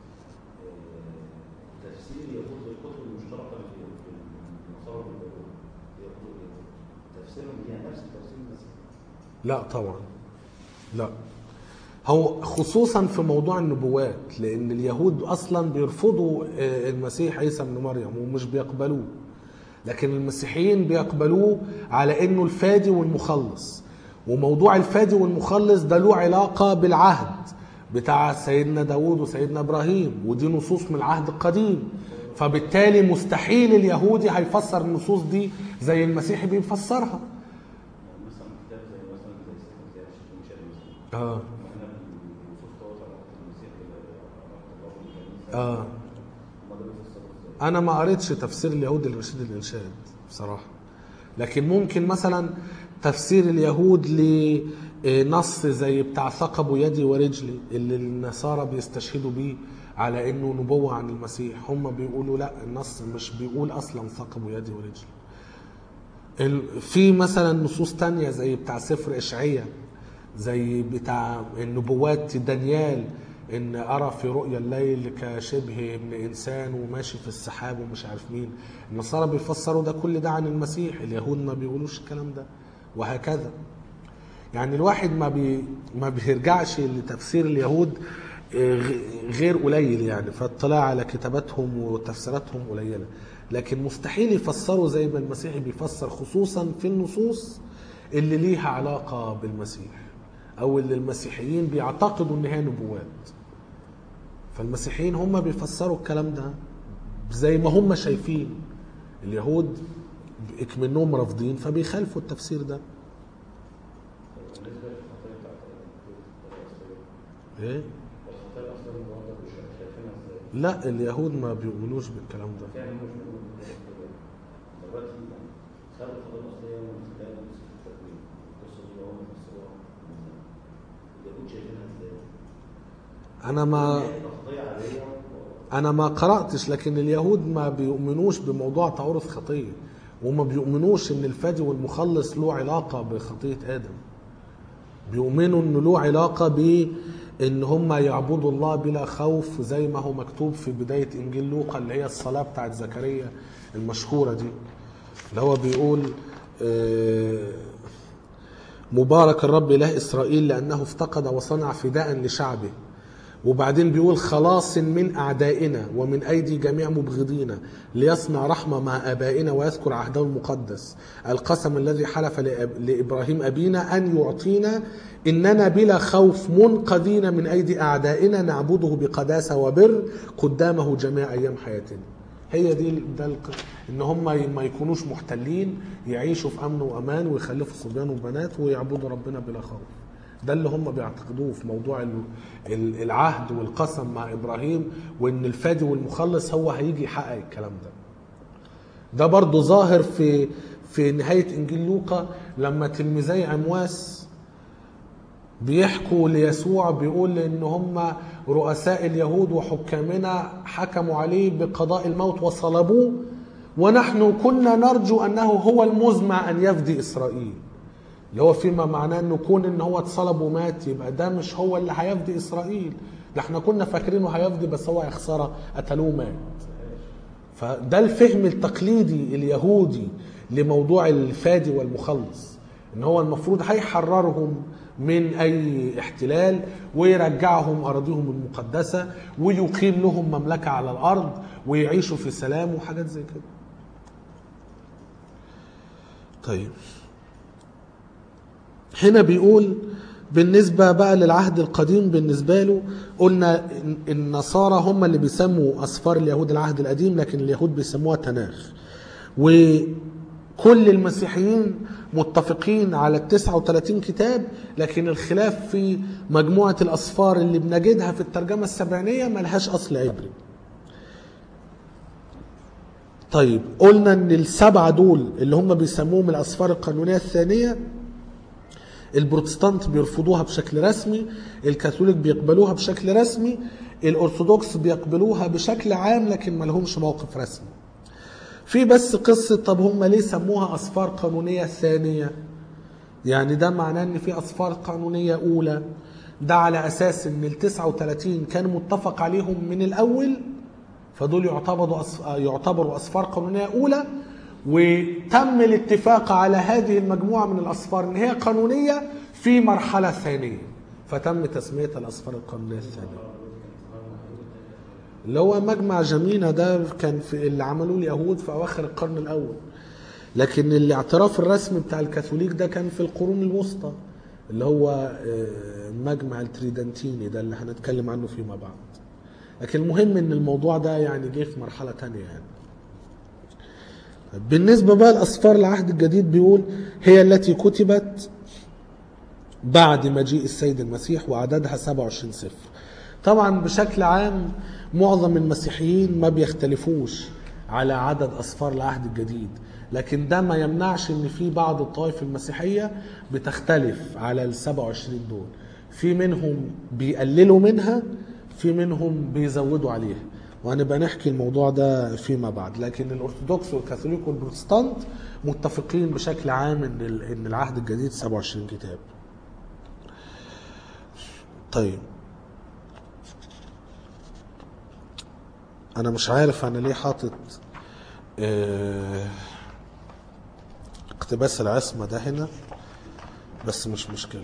آه، تفسير اليهود للكتب المشتركه في في النصارى واليهود هي كتب اليهود تفسيرهم ليها نفس تفسير المسيح لا طبعا لا هو خصوصا في موضوع النبوات لان اليهود اصلا بيرفضوا آه، المسيح عيسى ابن مريم ومش بيقبلوه لكن المسيحيين بيقبلوه على انه الفادي والمخلص وموضوع الفادي والمخلص ده له علاقه بالعهد بتاع سيدنا داود وسيدنا ابراهيم ودي نصوص من العهد القديم فبالتالي مستحيل اليهودي هيفسر النصوص دي زي المسيحي بيفسرها يعني مثلا كتاب زي مثلا زي سفر زي عشان مشاري مثلا اه واحنا بنشوف دوت علاقه المسيح بالعلاقه بالكنيسه اه هم ده بيفسروا ازاي؟ انا ما قريتش تفسير اليهود لرشيد الانشاد بصراحه لكن ممكن مثلا تفسير اليهود لنص زي بتاع ثقب يدي ورجلي اللي النصارى بيستشهدوا بيه على انه نبوه عن المسيح هم بيقولوا لا النص مش بيقول اصلا ثقب يدي ورجلي ال- في مثلا نصوص تانية زي بتاع سفر اشعياء زي بتاع النبوات دانيال ان ارى في رؤيا الليل كشبه ابن انسان وماشي في السحاب ومش عارف مين النصارى بيفسروا ده كل ده عن المسيح اليهود ما بيقولوش الكلام ده وهكذا يعني الواحد ما بي ما بيرجعش لتفسير اليهود آه، غ- غير قليل يعني فاطلاع على كتاباتهم وتفسيراتهم قليله لكن مستحيل يفسروا زي ما المسيحي بيفسر خصوصا في النصوص اللي ليها علاقه بالمسيح او اللي المسيحيين بيعتقدوا ان هي نبوات فالمسيحيين هم بيفسروا الكلام ده زي ما هم شايفين اليهود اكمنهم رافضين فبيخالفوا التفسير ده بالنسبه للخطايا بتاعت اليهود ايه الخطايا الاصليه النهارده مش شايفينها ازاي؟ لا اليهود ما بيؤمنوش بالكلام ده فعلا مش بيقولوا كده. دلوقتي يعني خدوا الخطايا الاصليه من خلال نفس التكوين القصه دي هم فسروها اليهود شايفينها ازاي؟ انا ما هي خطايا عاديه انا ما قراتش لكن اليهود ما بيؤمنوش بموضوع تعارض خطيه وما بيؤمنوش ان الفادي والمخلص له علاقه بخطيه ادم بيؤمنوا انه له علاقه بان هم يعبدوا الله بلا خوف زي ما هو مكتوب في بدايه انجيل لوقا اللي هي الصلاه بتاعت زكريا المشهوره دي اللي هو بيقول آه، مبارك الرب اله اسرائيل لانه افتقد وصنع فداء لشعبه وبعدين بيقول خلاص من اعدائنا ومن ايدي جميع مبغضينا ليصنع رحمه مع ابائنا ويذكر عهده المقدس القسم الذي حلف لأب- لابراهيم ابينا ان يعطينا اننا بلا خوف منقذين من ايدي اعدائنا نعبده بقداسه وبر قدامه جميع ايام حياتنا هي دي ده الق- ان هم ما يكونوش محتلين يعيشوا في امن وامان ويخلفوا صبيان وبنات ويعبدوا ربنا بلا خوف ده اللي هم بيعتقدوه في موضوع ال- ال- العهد والقسم مع ابراهيم وان الفادي والمخلص هو هيجي يحقق الكلام ده ده برضه ظاهر في في نهايه انجيل لوقا لما تلميذي عمواس بيحكوا ليسوع بيقول ان هم رؤساء اليهود وحكامنا حكموا عليه بقضاء الموت وصلبوه ونحن كنا نرجو انه هو المزمع ان يفدي اسرائيل اللي هو فيما معناه انه كون ان هو اتصلب ومات يبقى ده مش هو اللي هيفدي اسرائيل ده احنا كنا فاكرينه هيفدي بس هو يا خساره قتلوه ومات فده الفهم التقليدي اليهودي لموضوع الفادي والمخلص ان هو المفروض هيحررهم من اي احتلال ويرجعهم اراضيهم المقدسه ويقيم لهم مملكه على الارض ويعيشوا في سلام وحاجات زي كده طيب هنا بيقول بالنسبة بقى للعهد القديم بالنسبة له قلنا إن النصارى هم اللي بيسموا أسفار اليهود العهد القديم لكن اليهود بيسموها تناخ وكل المسيحيين متفقين على ال 39 كتاب لكن الخلاف في مجموعة الأسفار اللي بنجدها في الترجمة السبعينية ملهاش أصل عبري طيب قلنا ان السبعة دول اللي هم بيسموهم الأسفار القانونية الثانية البروتستانت بيرفضوها بشكل رسمي الكاثوليك بيقبلوها بشكل رسمي الأرثوذكس بيقبلوها بشكل عام لكن ما لهمش موقف رسمي في بس قصة طب هم ليه سموها أسفار قانونية ثانية يعني ده معناه ان في أسفار قانونية أولى ده على أساس ان ال 39 كان متفق عليهم من الأول فدول يعتبروا أص... يعتبروا أسفار قانونية أولى وتم الاتفاق على هذه المجموعة من الأسفار إن هي قانونية في مرحلة ثانية فتم تسميتها الأسفار القانونية الثانية اللي هو مجمع جمينة ده كان في اللي عملوه اليهود في أواخر القرن الأول لكن الاعتراف الرسمي بتاع الكاثوليك ده كان في القرون الوسطى اللي هو آه، مجمع التريدنتيني ده اللي هنتكلم عنه فيما بعد لكن المهم ان الموضوع ده يعني جه في مرحلة تانية يعني بالنسبة بقى لأسفار العهد الجديد بيقول هي التي كتبت بعد مجيء السيد المسيح وعددها 27 سفر طبعا بشكل عام معظم المسيحيين ما بيختلفوش على عدد أسفار العهد الجديد لكن ده ما يمنعش ان في بعض الطوائف المسيحية بتختلف على ال 27 دول في منهم بيقللوا منها في منهم بيزودوا عليها وهنبقى نحكي الموضوع ده فيما بعد لكن الارثوذكس والكاثوليك والبروتستانت متفقين بشكل عام ان ال- ان العهد الجديد 27 كتاب طيب انا مش عارف انا ليه حاطط آه، اقتباس العصمة ده هنا بس مش مشكلة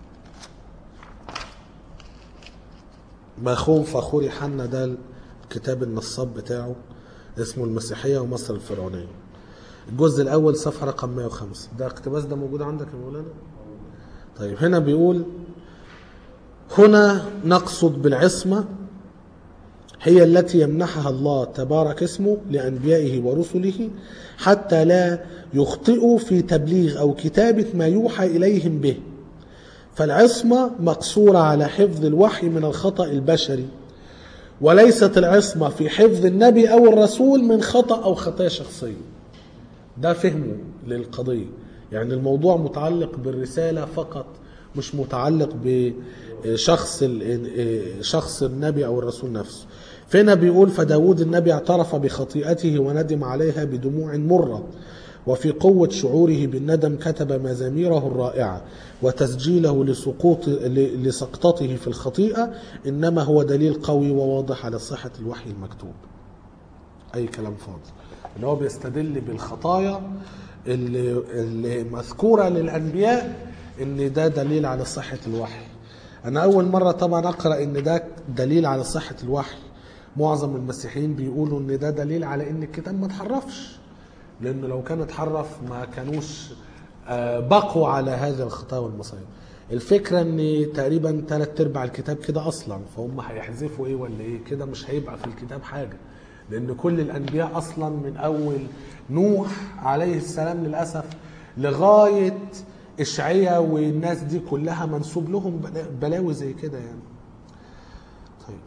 مخوم فخوري حنا ده الكتاب النصاب بتاعه اسمه المسيحية ومصر الفرعونية الجزء الأول صفحة رقم 105 ده اقتباس ده موجود عندك يا مولانا طيب هنا بيقول هنا نقصد بالعصمة هي التي يمنحها الله تبارك اسمه لأنبيائه ورسله حتى لا يخطئوا في تبليغ أو كتابة ما يوحى إليهم به فالعصمة مقصورة على حفظ الوحي من الخطأ البشري وليست العصمة في حفظ النبي أو الرسول من خطأ أو خطايا شخصية ده فهمه للقضية يعني الموضوع متعلق بالرسالة فقط مش متعلق بشخص ال- شخص النبي أو الرسول نفسه فهنا بيقول فداود النبي اعترف بخطيئته وندم عليها بدموع مرة وفي قوة شعوره بالندم كتب مزاميره الرائعة وتسجيله لسقوط ل- لسقطته في الخطيئة إنما هو دليل قوي وواضح على صحة الوحي المكتوب اي كلام فاضي اللي هو بيستدل بالخطايا اللي, اللي مذكوره للانبياء ان ده دليل على صحه الوحي انا اول مره طبعا اقرا ان ده دليل على صحه الوحي معظم المسيحيين بيقولوا ان ده دليل على ان الكتاب ما اتحرفش لانه لو كان اتحرف ما كانوش آه، بقوا على هذه الخطايا والمصايب الفكره ان تقريبا ثلاث ارباع الكتاب كده اصلا فهم هيحذفوا ايه ولا ايه كده مش هيبقى في الكتاب حاجه لان كل الانبياء اصلا من اول نوح عليه السلام للاسف لغايه اشعياء والناس دي كلها منسوب لهم بلا- بلاوي زي كده يعني طيب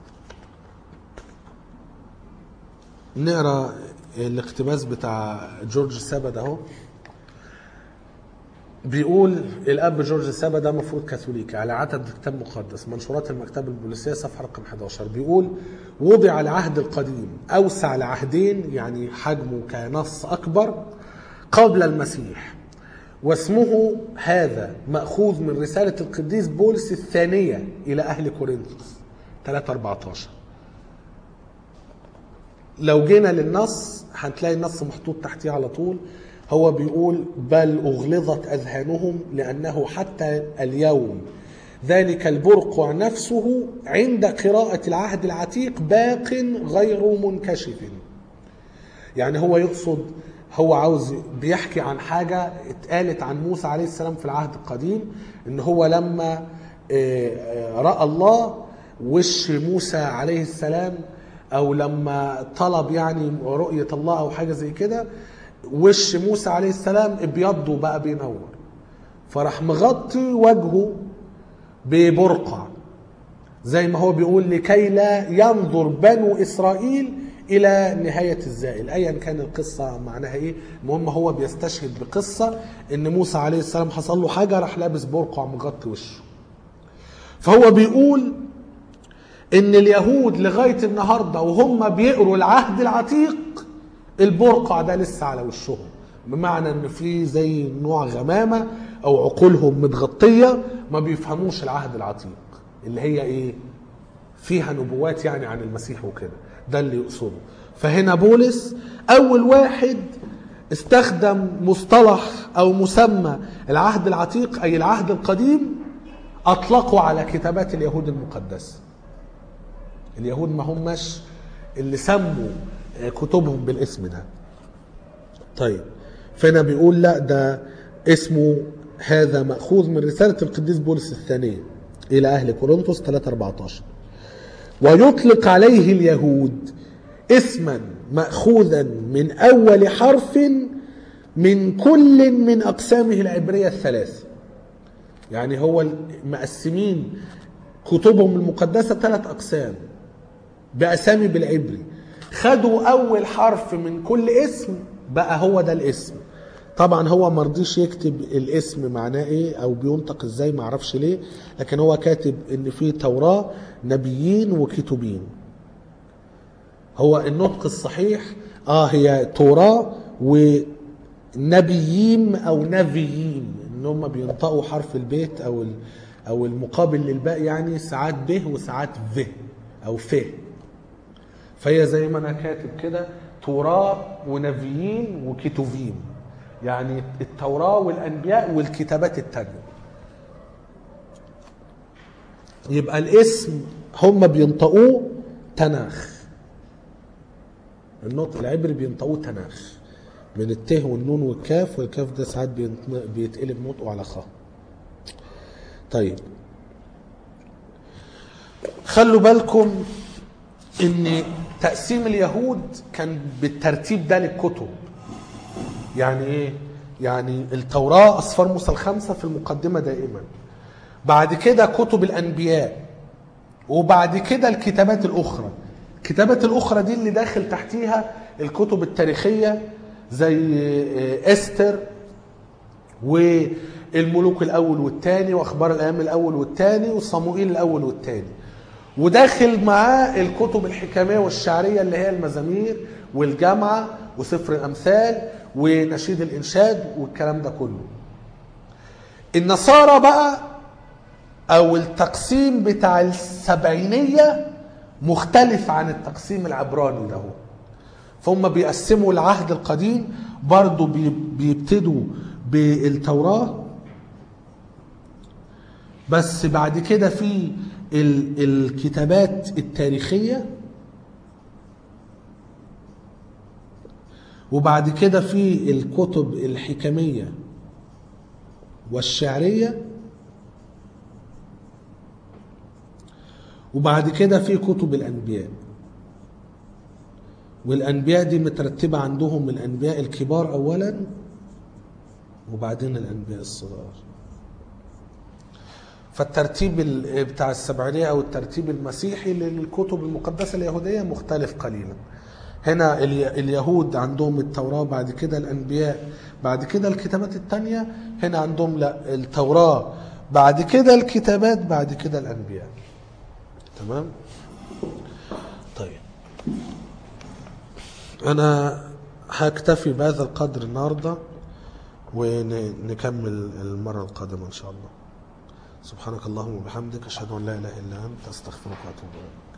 نقرا الاقتباس بتاع جورج سابا اهو بيقول الاب جورج سابا ده المفروض كاثوليكي على عدد كتاب مقدس منشورات المكتبه البوليسيه صفحه رقم 11 بيقول وضع العهد القديم اوسع لعهدين يعني حجمه كنص اكبر قبل المسيح واسمه هذا ماخوذ من رساله القديس بولس الثانيه الى اهل كورنثوس 3 14 لو جينا للنص هتلاقي النص محطوط تحتيه على طول هو بيقول بل أغلظت أذهانهم لأنه حتى اليوم ذلك البرقع نفسه عند قراءة العهد العتيق باق غير منكشف يعني هو يقصد هو عاوز بيحكي عن حاجة اتقالت عن موسى عليه السلام في العهد القديم ان هو لما آه، آه، رأى الله وش موسى عليه السلام او لما طلب يعني رؤية الله او حاجة زي كده وش موسى عليه السلام ابيض وبقى بينور فراح مغطي وجهه ببرقع زي ما هو بيقول لكي لا ينظر بنو اسرائيل الى نهايه الزائل ايا كان القصه معناها ايه المهم هو بيستشهد بقصه ان موسى عليه السلام حصل له حاجه راح لابس برقع مغطي وشه فهو بيقول ان اليهود لغايه النهارده وهم بيقروا العهد العتيق البرقع ده لسه على وشهم بمعنى ان في زي نوع غمامه او عقولهم متغطيه ما بيفهموش العهد العتيق اللي هي ايه فيها نبوات يعني عن المسيح وكده ده اللي يقصده فهنا بولس اول واحد استخدم مصطلح او مسمى العهد العتيق اي العهد القديم اطلقوا على كتابات اليهود المقدسه اليهود ما هماش اللي سموا كتبهم بالاسم ده طيب فهنا بيقول لا ده اسمه هذا مأخوذ من رسالة القديس بولس الثانية إلى أهل كورنثوس 3 14 ويطلق عليه اليهود اسما مأخوذا من أول حرف من كل من أقسامه العبرية الثلاث يعني هو مقسمين كتبهم المقدسة ثلاث أقسام بأسامي بالعبري خدوا أول حرف من كل اسم بقى هو ده الاسم طبعا هو مرضيش يكتب الاسم معناه ايه او بينطق ازاي معرفش ليه لكن هو كاتب ان في توراة نبيين وكتبين هو النطق الصحيح اه هي توراة ونبيين او نبيين ان هم بينطقوا حرف البيت او ال- او المقابل للباء يعني ساعات به وساعات ف او ف فهي زي ما انا كاتب كده توراة ونبيين وكتوبين يعني التوراة والأنبياء والكتابات التانية يبقى الاسم هم بينطقوه تناخ النطق العبري بينطقوه تناخ من الته والنون والكاف والكاف ده ساعات بينطق- بيتقلب نطقه على خاء طيب خلوا بالكم ان تقسيم اليهود كان بالترتيب ده للكتب يعني ايه يعني التوراة أصفار موسى الخمسة في المقدمة دائما بعد كده كتب الأنبياء وبعد كده الكتابات الأخرى الكتابات الأخرى دي اللي داخل تحتيها الكتب التاريخية زي استر والملوك الأول والثاني وأخبار الأيام الأول والثاني وصموئيل الأول والثاني وداخل معاه الكتب الحكامية والشعرية اللي هي المزامير والجامعة وسفر الأمثال ونشيد الإنشاد والكلام ده كله النصارى بقى أو التقسيم بتاع السبعينية مختلف عن التقسيم العبراني ده فهم بيقسموا العهد القديم برضو بي- بيبتدوا بالتوراة بس بعد كده في ال- الكتابات التاريخية وبعد كده في الكتب الحكمية والشعرية وبعد كده في كتب الأنبياء والأنبياء دي مترتبة عندهم الأنبياء الكبار أولا وبعدين الأنبياء الصغار فالترتيب ال- بتاع السبعينية أو الترتيب المسيحي للكتب المقدسة اليهودية مختلف قليلا هنا ال- اليهود عندهم التوراة بعد كده الأنبياء بعد كده الكتابات التانية هنا عندهم لا التوراة بعد كده الكتابات بعد كده الأنبياء تمام طيب أنا هكتفي بهذا القدر النهاردة ونكمل المرة القادمة إن شاء الله سبحانك اللهم وبحمدك أشهد أن لا إله إلا أنت أستغفرك وأتوب إليك